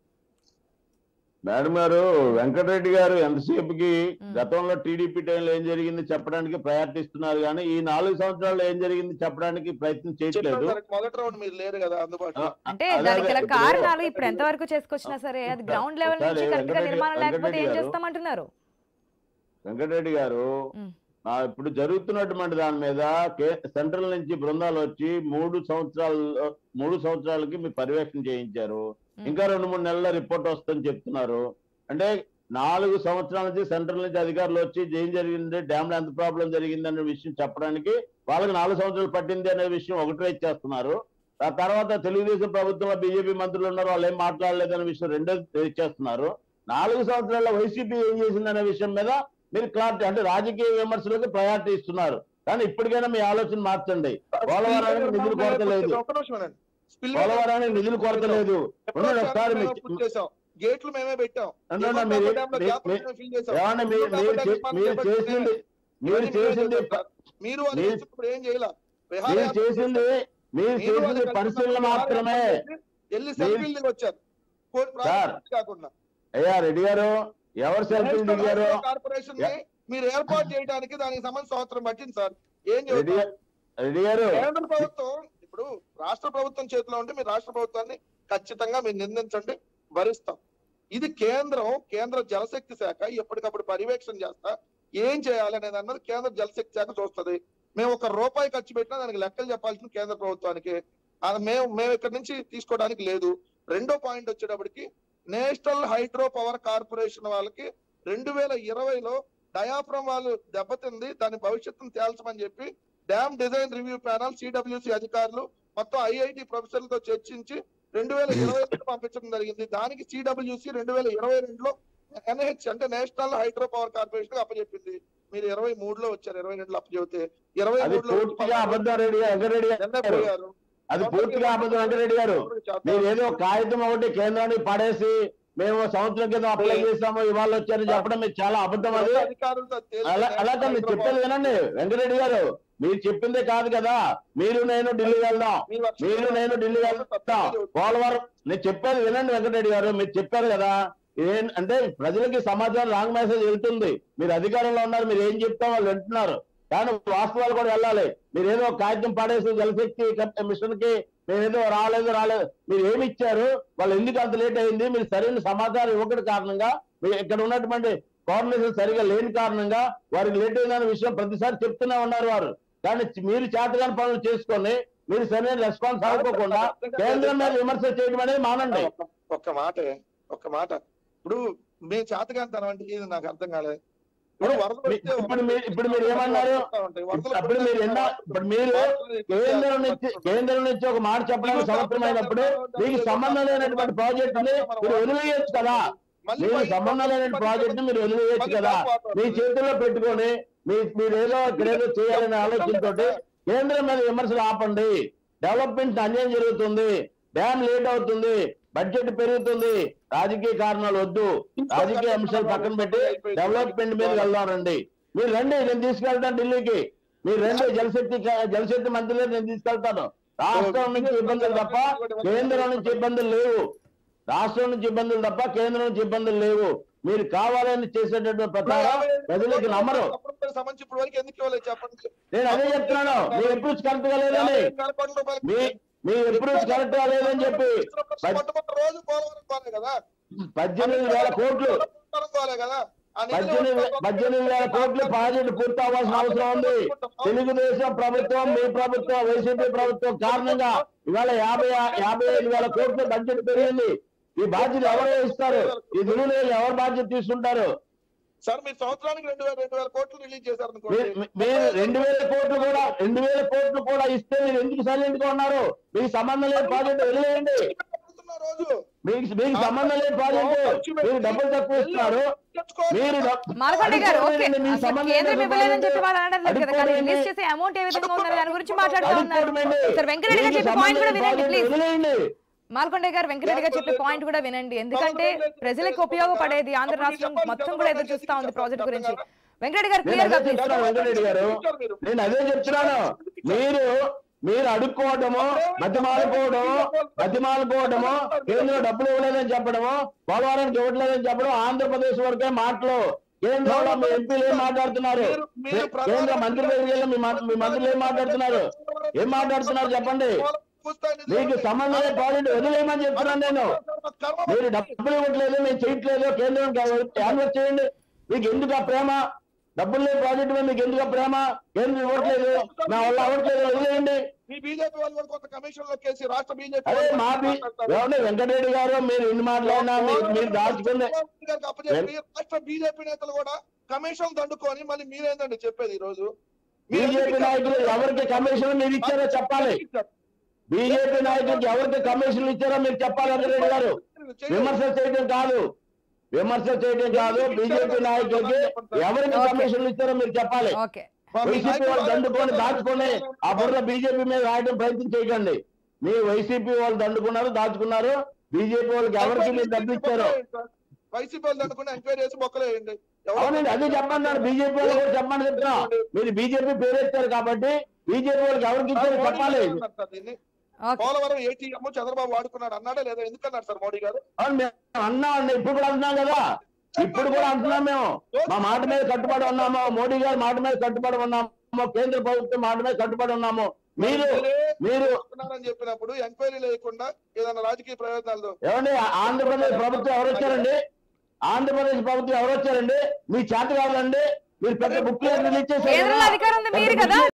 E: మేడం గారు వెంకటరెడ్డి గారు ఎంతసేపుకి
A: మ్మ్.
E: గతంలో టీడీపీ టైంలో ఏం జరిగింది చెప్పడానికి ప్రయత్నిస్తున్నారు కానీ ఈ నాలుగు సంవత్సరాల్లో ఏం జరిగింది చెప్పడానికి ప్రయత్నం చేయట్లేదు
C: చెప్పాను సార్, మొదటి రౌండ్ మీరు లేరు కదా అందుబాటులో
E: ఆ,
A: అంటే
E: అదే,
A: దానికి
E: అదే,
A: గల
E: ఇప్పుడు-
A: కారణాలు ఇప్పుడు ఎంతవరకు చేసుకొచ్చినా సరే అది గ్రౌండ్ లెవెల్ నుంచి
E: ఒకసారి
A: కరెక్ట్ గా
E: వెంకటరెడ్డి-
A: నిర్మాణం లేకపోతే ఏం
E: వెంకటరెడ్డి గారు-
A: చేస్తామంటున్నారు
E: వెంకటరెడ్డి గారు
A: మ్మ్.
E: ఆ, ఇప్పుడు జరుగుతున్నటువంటి దాని మీద కే- సెంట్రల్ నుంచి బృందాలు వచ్చి మూడు సంవత్సరాలు మూడు సంవత్సరాలకి మీరు పర్యవేక్షణ చేయించారు
A: మ్మ్.
E: ఇంకా రెండు మూడు నెలల రిపోర్ట్ వస్తుందని చెప్తున్నారు అంటే నాలుగు సంవత్సరాల నుంచి సెంట్రల్ నుంచి అధికారులు వచ్చి ఏం జరిగింది డ్యామ్ లో ఎంత ప్రాబ్లం జరిగింది అనే విషయం చెప్పడానికి వాళ్ళకి నాలుగు సంవత్సరాలు పట్టింది అనే విషయం ఒకటి రైట్ చేస్తున్నారు ఆ తర్వాత తెలుగుదేశం ప్రభుత్వంలో బీజేపీ మంత్రులు ఉన్నారు వాళ్ళు ఏం మాట్లాడలేదు అనే విషయం రెండో రైట్ చేస్తున్నారు నాలుగు సంవత్సరాల్లో వైసీపీ ఏం చేసింది అనే విషయం మీద మీరు క్లారిటీ అంటే రాజకీయ విమర్శలకు ప్రయారిటీ ఇస్తున్నారు కానీ ఇప్పటికైనా మీ ఆలోచన మార్చండి పోలవరానికి నిధులు కొరత లేదు
C: ఒక్క నిమిషం వినండి. Spillway
E: పోలవరానికి నిధులు కొరత లేదు ఉండండి ఒకసారి
C: మేము
E: మీ-
C: పూర్తి చేసాం గేట్లు మేమే పెట్టాం
E: అంటే
C: ఎగువ
E: మీరు-
C: కాపర్ డ్యామ్ లో
E: మీ-
C: గ్యాప్
E: మీ-
C: మేము fill చేసాం.
E: ఏమన్నా మీరు
C: ఎగువ
E: మీరు
C: కాపర్
E: చే-
C: డ్యామ్ మనం
E: మీరు
C: చేపట్టింది
E: చేసింది మీరు
C: ఇవన్నీ మేమే
E: చేసింది
C: చేసాం. మీరు వాళ్ళు
E: మీరు-
C: చేసినప్పుడు ఏం చేయాల
E: మీరు చేసింది మీరు చేసింది పరిశీలన మాత్రమే
C: వెళ్ళి సెల్ఫీలు దిగి వచ్చారు కోటి
E: సార్.
C: ప్రాజెక్టులు కాకుండా
E: అయ్యా రెడ్డి గారు ఎవరు సెల్ఫీలు
C: నేషనల్
E: దిగారు
C: హైడ్రో కార్పొరేషన్ ని మీరు ఏర్పాటు చేయడానికి దానికి సంబంధించి సంవత్సరం పట్టింది సార్ ఏం
E: రెడ్డి
C: చెబుతారు
E: రెడ్డి గారు
C: కేంద్ర ప్రభుత్వం ఇప్పుడు రాష్ట్ర ప్రభుత్వం చేతిలో ఉంటే మీరు రాష్ట్ర ప్రభుత్వాన్ని ఖచ్చితంగా మీరు నిర్ణయించండి భరిస్తాం ఇది కేంద్రం కేంద్ర జలశక్తి శాఖ ఎప్పటికప్పుడు పర్యవేక్షణ చేస్తా ఏం చేయాలి అనేది అన్నది కేంద్ర జలశక్తి శాఖ చూస్తది మేము ఒక రూపాయి ఖర్చు పెట్టినా దానికి లెక్కలు చెప్పాల్సిన కేంద్ర ప్రభుత్వానికి అది మేము మేము ఇక్కడ నుంచి తీసుకోవడానికి లేదు రెండో పాయింట్ వచ్చేటప్పటికి నేషనల్ హైడ్రో పవర్ కార్పొరేషన్ వాళ్ళకి రెండు వేల ఇరవైలో డయాఫ్రమ్ వాళ్ళు దెబ్బతింది దాని భవిష్యత్తును తేల్చమని చెప్పి dam design review panel CWC అధికారులు మొత్తం ఐఐటి ప్రొఫెసర్లతో చర్చించి రెండు వేల ఇరవై రెండు పంపించడం జరిగింది దానికి సిడబ్ల్యూసి రెండు వేల ఇరవై రెండులో ఎన్హెచ్ అంటే నేషనల్ హైడ్రో పవర్ కార్పొరేషన్ అప్పచెప్పింది మీరు ఇరవై మూడులో వచ్చారు ఇరవై రెండులో అప్పచెబితే ఇరవై
E: అది
C: మూడులో
E: పూర్తిగా అబద్ధం రెడ్డి వెంకరెడ్డి
C: నిన్న
E: గారు
C: పోయారు
E: అది పూర్తిగా అబద్ధం వెంకరెడ్డి గారు మీరు ఏదో కాగితం ఒకటి కేంద్రానికి పడేసి మేము సంవత్సరం క్రితం అప్లై చేసాము ఇవాళ వచ్చారని చెప్పడం మీరు చాలా అబద్ధం అది
C: అధికారులతో తేల్చి
E: అలా అలా కాదు మీరు చెప్పేది వినండి వెంకరెడ్డి గారు మీరు చెప్పిందే కాదు కదా మీరు నేను ఢిల్లీ వెళ్దాం
C: మీ వర్షం-
E: మీరు నేను ఢిల్లీ వెళ్తాం పోలవరం నేను చెప్పేది వినండి వెంకటరెడ్డి గారు మీరు చెప్పారు కదా ఏం అంటే ప్రజలకి సమాచారం రాంగ్ మెసేజ్ వెళ్తుంది మీరు అధికారంలో ఉన్నారు మీరు ఏం చెప్తా వాళ్ళు వింటున్నారు కానీ వాస్తవాలు కూడా వెళ్ళాలి మీరు ఏదో కాగితం పడేసి జలశక్తి కప్- మిషన్ కి మేము ఏదో రాలేదు రాలేదు మీరు ఏమి ఇచ్చారు వాళ్ళు ఎందుకు అంత లేట్ అయింది మీరు సరైన సమాచారం ఇవ్వకటి కారణంగా మీరు ఇక్కడ ఉన్నటువంటి కోఆర్డినేషన్ సరిగా లేని కారణంగా వారికి లేట్ అయిందన్న విషయం ప్రతిసారి చెప్తూనే ఉన్నారు వారు కానీ మీరు చేతగాని పనులు చేసుకొని మీరు సరైన రెస్పాన్స్ అవ్వకుండా కేంద్రం మీద విమర్శ చేయడం అనేది మానండి
C: ఒక్క- ఒక్క మాట ఒక్క మాట ఇప్పుడు మేము చేతగాంతనం అంటే ఇది నాకు అర్థం కాలేదు ఇప్పుడు వరదలు
E: మీ-
C: వస్తే
E: ఇప్పుడు మీరు- ఇప్పుడు మీరు ఏమన్నారు?
C: వరదలు
E: అప్పుడు మీరు ఎన్నో ఇప్పుడు మీరు కేంద్రం నుంచి కేంద్రం నుంచి ఒక మాట చెప్పడానికి సమర్థమైనప్పుడు మీకు సంబంధం లేనటువంటి ప్రాజెక్టుని మీరు వదిలేయచ్చు కదా
C: మళ్ళీ
E: మీకు
C: మళ్ళీ
E: సంబంధం లేని ప్రాజెక్ట్ మీరు వదిలేయచ్చు కదా మీ చేతుల్లో పెట్టుకొని మీ మీరు ఏదో ఇక్కడేదో చేయాలనే ఆలోచనతోటి కేంద్రం మీద విమర్శలు ఆపండి డెవలప్మెంట్ అన్యాయం జరుగుతుంది డ్యామ్ లేట్ అవుతుంది బడ్జెట్ పెరుగుతుంది రాజకీయ కారణాలు వద్దు రాజకీయ అంశాలు పక్కన పెట్టి డెవలప్మెంట్ మీద వెళ్దామండి మీరు రండి నేను తీసుకెళ్తాను ఢిల్లీకి మీరు రండి జలశక్తి జలశక్తి మంత్రిగా నేను తీసుకెళ్తాను రాష్ట్రం నుంచి ఇబ్బందులు తప్ప కేంద్రం నుంచి ఇబ్బందులు లేవు రాష్ట్రం నుంచి ఇబ్బందులు తప్ప కేంద్రం నుంచి ఇబ్బందులు లేవు మీరు కావాలని చేసేటటువంటి ప్రకారం ప్రజలకు నమ్మరు
C: సంబంధించి ఇప్పుడు వరకు ఎందుకు ఇవ్వలేదు చెప్పండి
E: నేను అదే చెప్తున్నాను మీ అప్రోచ్ కరెక్ట్ గా లేదని
C: యాభై వేల కోట్ల రూపాయలు
E: మీ మీ అప్రోచ్ కరెక్ట్ గా లేదని చెప్పి పద్-
C: మొట్టమొదటి రోజు పోలవరం కోలే కదా
E: పద్దెనిమిది వేల కోట్లు
C: పోలవరం కోలే కదా ఆ నిధులు
E: పద్దెనిమిది వే- పద్దెనిమిది వేల కోట్లు ప్రాజెక్టు పూర్తి అవ్వాల్సిన అవసరం ఉంది తెలుగుదేశం ప్రభుత్వం మీ ప్రభుత్వం వైసీపీ ప్రభుత్వం కారణంగా ఇవాళ యాభై యాభై ఐదు వేల కోట్లు బడ్జెట్ పెరిగింది ఈ బాధ్యత ఎవరు ఇస్తారు ఈ నిధులు ఎవరు బాధ్యత తీసుకుంటారు
C: సార్ మీరు సంవత్సరానికి రెండు వేల రెండు వేల కోట్లు రిలీజ్ చేశారు అనుకోండి
E: మీరు మీరు రెండు వేల కోట్లు కూడా రెండు వేల కోట్లు కూడా ఇస్తే మీరు ఎందుకు సైలెంట్ గా ఉన్నారు మీకు సంబంధం లేని ప్రాజెక్ట్ వదిలేయండి
C: పెడుతున్న రోజు
E: మీకు మీకు సంబంధం లేని ప్రాజెక్ట్ మీరు డబ్బులు తక్కువ ఇస్తున్నారు మీరు డబ్-
A: మార్కండే గారు ఓకే
E: అడుక్కోండి, మీకు
A: అసలు
E: సంబంధం
A: కేంద్రం
E: లేని
A: ఇవ్వలేదని చెప్పి వాళ్ళు అనడం లేదు కదా కానీ
E: అడుక్కోండి.
A: రిలీజ్ చేసే అమౌంట్ ఏ విధంగా ఉందని దాని గురించి మాట్లాడుతూ ఉన్నారు
E: అడుక్కోండి.
A: సార్ వెంకటరెడ్డి గారు
E: మీకు
A: చెప్పే పాయింట్ కూడా
E: సంబంధం
A: వినండి
E: లేని
A: ప్లీజ్
E: ప్రాజెక్ట్ వదిలేయండి
A: మాల్కొండ గారు వెంకటరెడ్డి గారు చెప్పే పాయింట్ కూడా వినండి ఎందుకంటే ప్రజలకు ఉపయోగపడేది ఆంధ్ర రాష్ట్రం మొత్తం కూడా ఎదురు చూస్తా ఉంది ప్రాజెక్ట్ గురించి వెంకటరెడ్డి గారు
E: నేను
A: క్లియర్ గా
E: అదే
A: ప్లీజ్
E: చెప్తున్నాను వెంకటరెడ్డి గారు నేను అదే చెప్తున్నాను మీరు మీరు అడుక్కోవడము బతిమాలుకోవడము బతిమాలుకోవడము కేంద్రం డబ్బులు ఇవ్వలేదని చెప్పడము పోలవరానికి ఇవ్వట్లేదని చెప్పడం ఆంధ్రప్రదేశ్ వరకే మాటలు కేంద్రంలో మీ ఎంపీలు ఏం మాట్లాడుతున్నారు కేంద్ర మంత్రుల దగ్గరికి వెళ్ళి మీ మం- మీ మంత్రులు ఏం మాట్లాడుతున్నారు ఏం మాట్లాడుతున్నారు చెప్పండి మీకు సంబంధం లేని ప్రాజెక్ట్ వదిలేయమని చెప్తున్నాను నేను మీరు డబ్బులు ఇవ్వట్లేదు మేము చేయట్లేదు కేంద్రం యాన్వర్స్ చేయండి మీకు ఎందుకు ఆ ప్రేమ డబ్బులు లేని ప్రాజెక్టు మీద మీకు ఎందుకు ఆ ప్రేమ కేంద్రం ఇవ్వట్లేదు నా వల్ల అవ్వట్లేదు వదిలేయండి
C: మీ బీజేపీ వాళ్ళు కూడా కొంత కమిషన్ లో కేసి రాష్ట్ర బీజేపీ
E: అదే మా బి- ఏమండి వెంకటరెడ్డి గారు మీరు ఎన్ని మాట్లాడినా మీరు మీరు దాచుకుంది
C: అప్పచెప్పి రాష్ట్ర బీజేపీ నేతలు కూడా కమిషన్ దండుకొని మళ్ళీ మీరేందండి చెప్పేది ఈ రోజు
E: బీజేపీ నాయకులు ఎవరికి కమిషన్ మీరు ఇచ్చారో చెప్పాలి బీజేపీ నాయకులకి ఎవరికి కమిషన్లు ఇచ్చారో మీరు చెప్పాలి వెంకటరెడ్డి గారు విమర్శ చేయడం కాదు విమర్శ చేయడం కాదు బీజేపీ నాయకులకి ఎవరికి కమిషన్లు ఇచ్చారో మీరు చెప్పాలి
A: ఓకే
E: వైసీపీ వాళ్ళు దండుకొని దాచుకొని ఆ బుర్ర బీజేపీ మీద రాయడం ప్రయత్నం చేయకండి మీ వైసీపీ వాళ్ళు దండుకున్నారు దాచుకున్నారు బీజేపీ వాళ్ళకి ఎవరికి మీరు డబ్బు ఇచ్చారో
C: వైసీపీ వాళ్ళు అనుకుని ఎంక్వైరీ చేసి మొక్కలు వేయండి
E: అవునండి అదే చెప్పండి బీజేపీ వాళ్ళు కూడా చెప్పండి చెప్తున్నా మీరు బీజేపీ పేరెత్తారు కాబట్టి బీజేపీ వాళ్ళకి ఎవరికి ఇచ్చారో చెప్పాలి
C: దీన్ని
A: ఓకే
C: పోలవరం ఏటీఎం చంద్రబాబు వాడుకున్నాడు అన్నాడా లేదా ఎందుకన్నారు సార్ మోడీ గారు
E: అవును మేము అన్నాం అండి ఇప్పుడు కూడా అంటున్నాం కదా ఇప్పుడు కూడా అంటున్నాం మేము మా మాట మీద కట్టుబడి ఉన్నాము మోడీ గారి మాట మీద కట్టుబడి ఉన్నాము కేంద్ర ప్రభుత్వం మాట మీద కట్టుబడి ఉన్నాము మీరు మీరు
C: వస్తున్నారని చెప్పినప్పుడు ఎంక్వైరీ లేకుండా ఏదైనా రాజకీయ ప్రయోజనాలు
E: ఏమండి ఆంధ్రప్రదేశ్ ప్రభుత్వం ఎవరు వచ్చారండి ఆంధ్రప్రదేశ్ ప్రభుత్వం ఎవరు వచ్చారండి మీ చేత కావాలండి మీరు పెద్ద బుక్ రిలీజ్ చేశారు
A: కేంద్రంలో అధికారం ఉంది మీరు కదా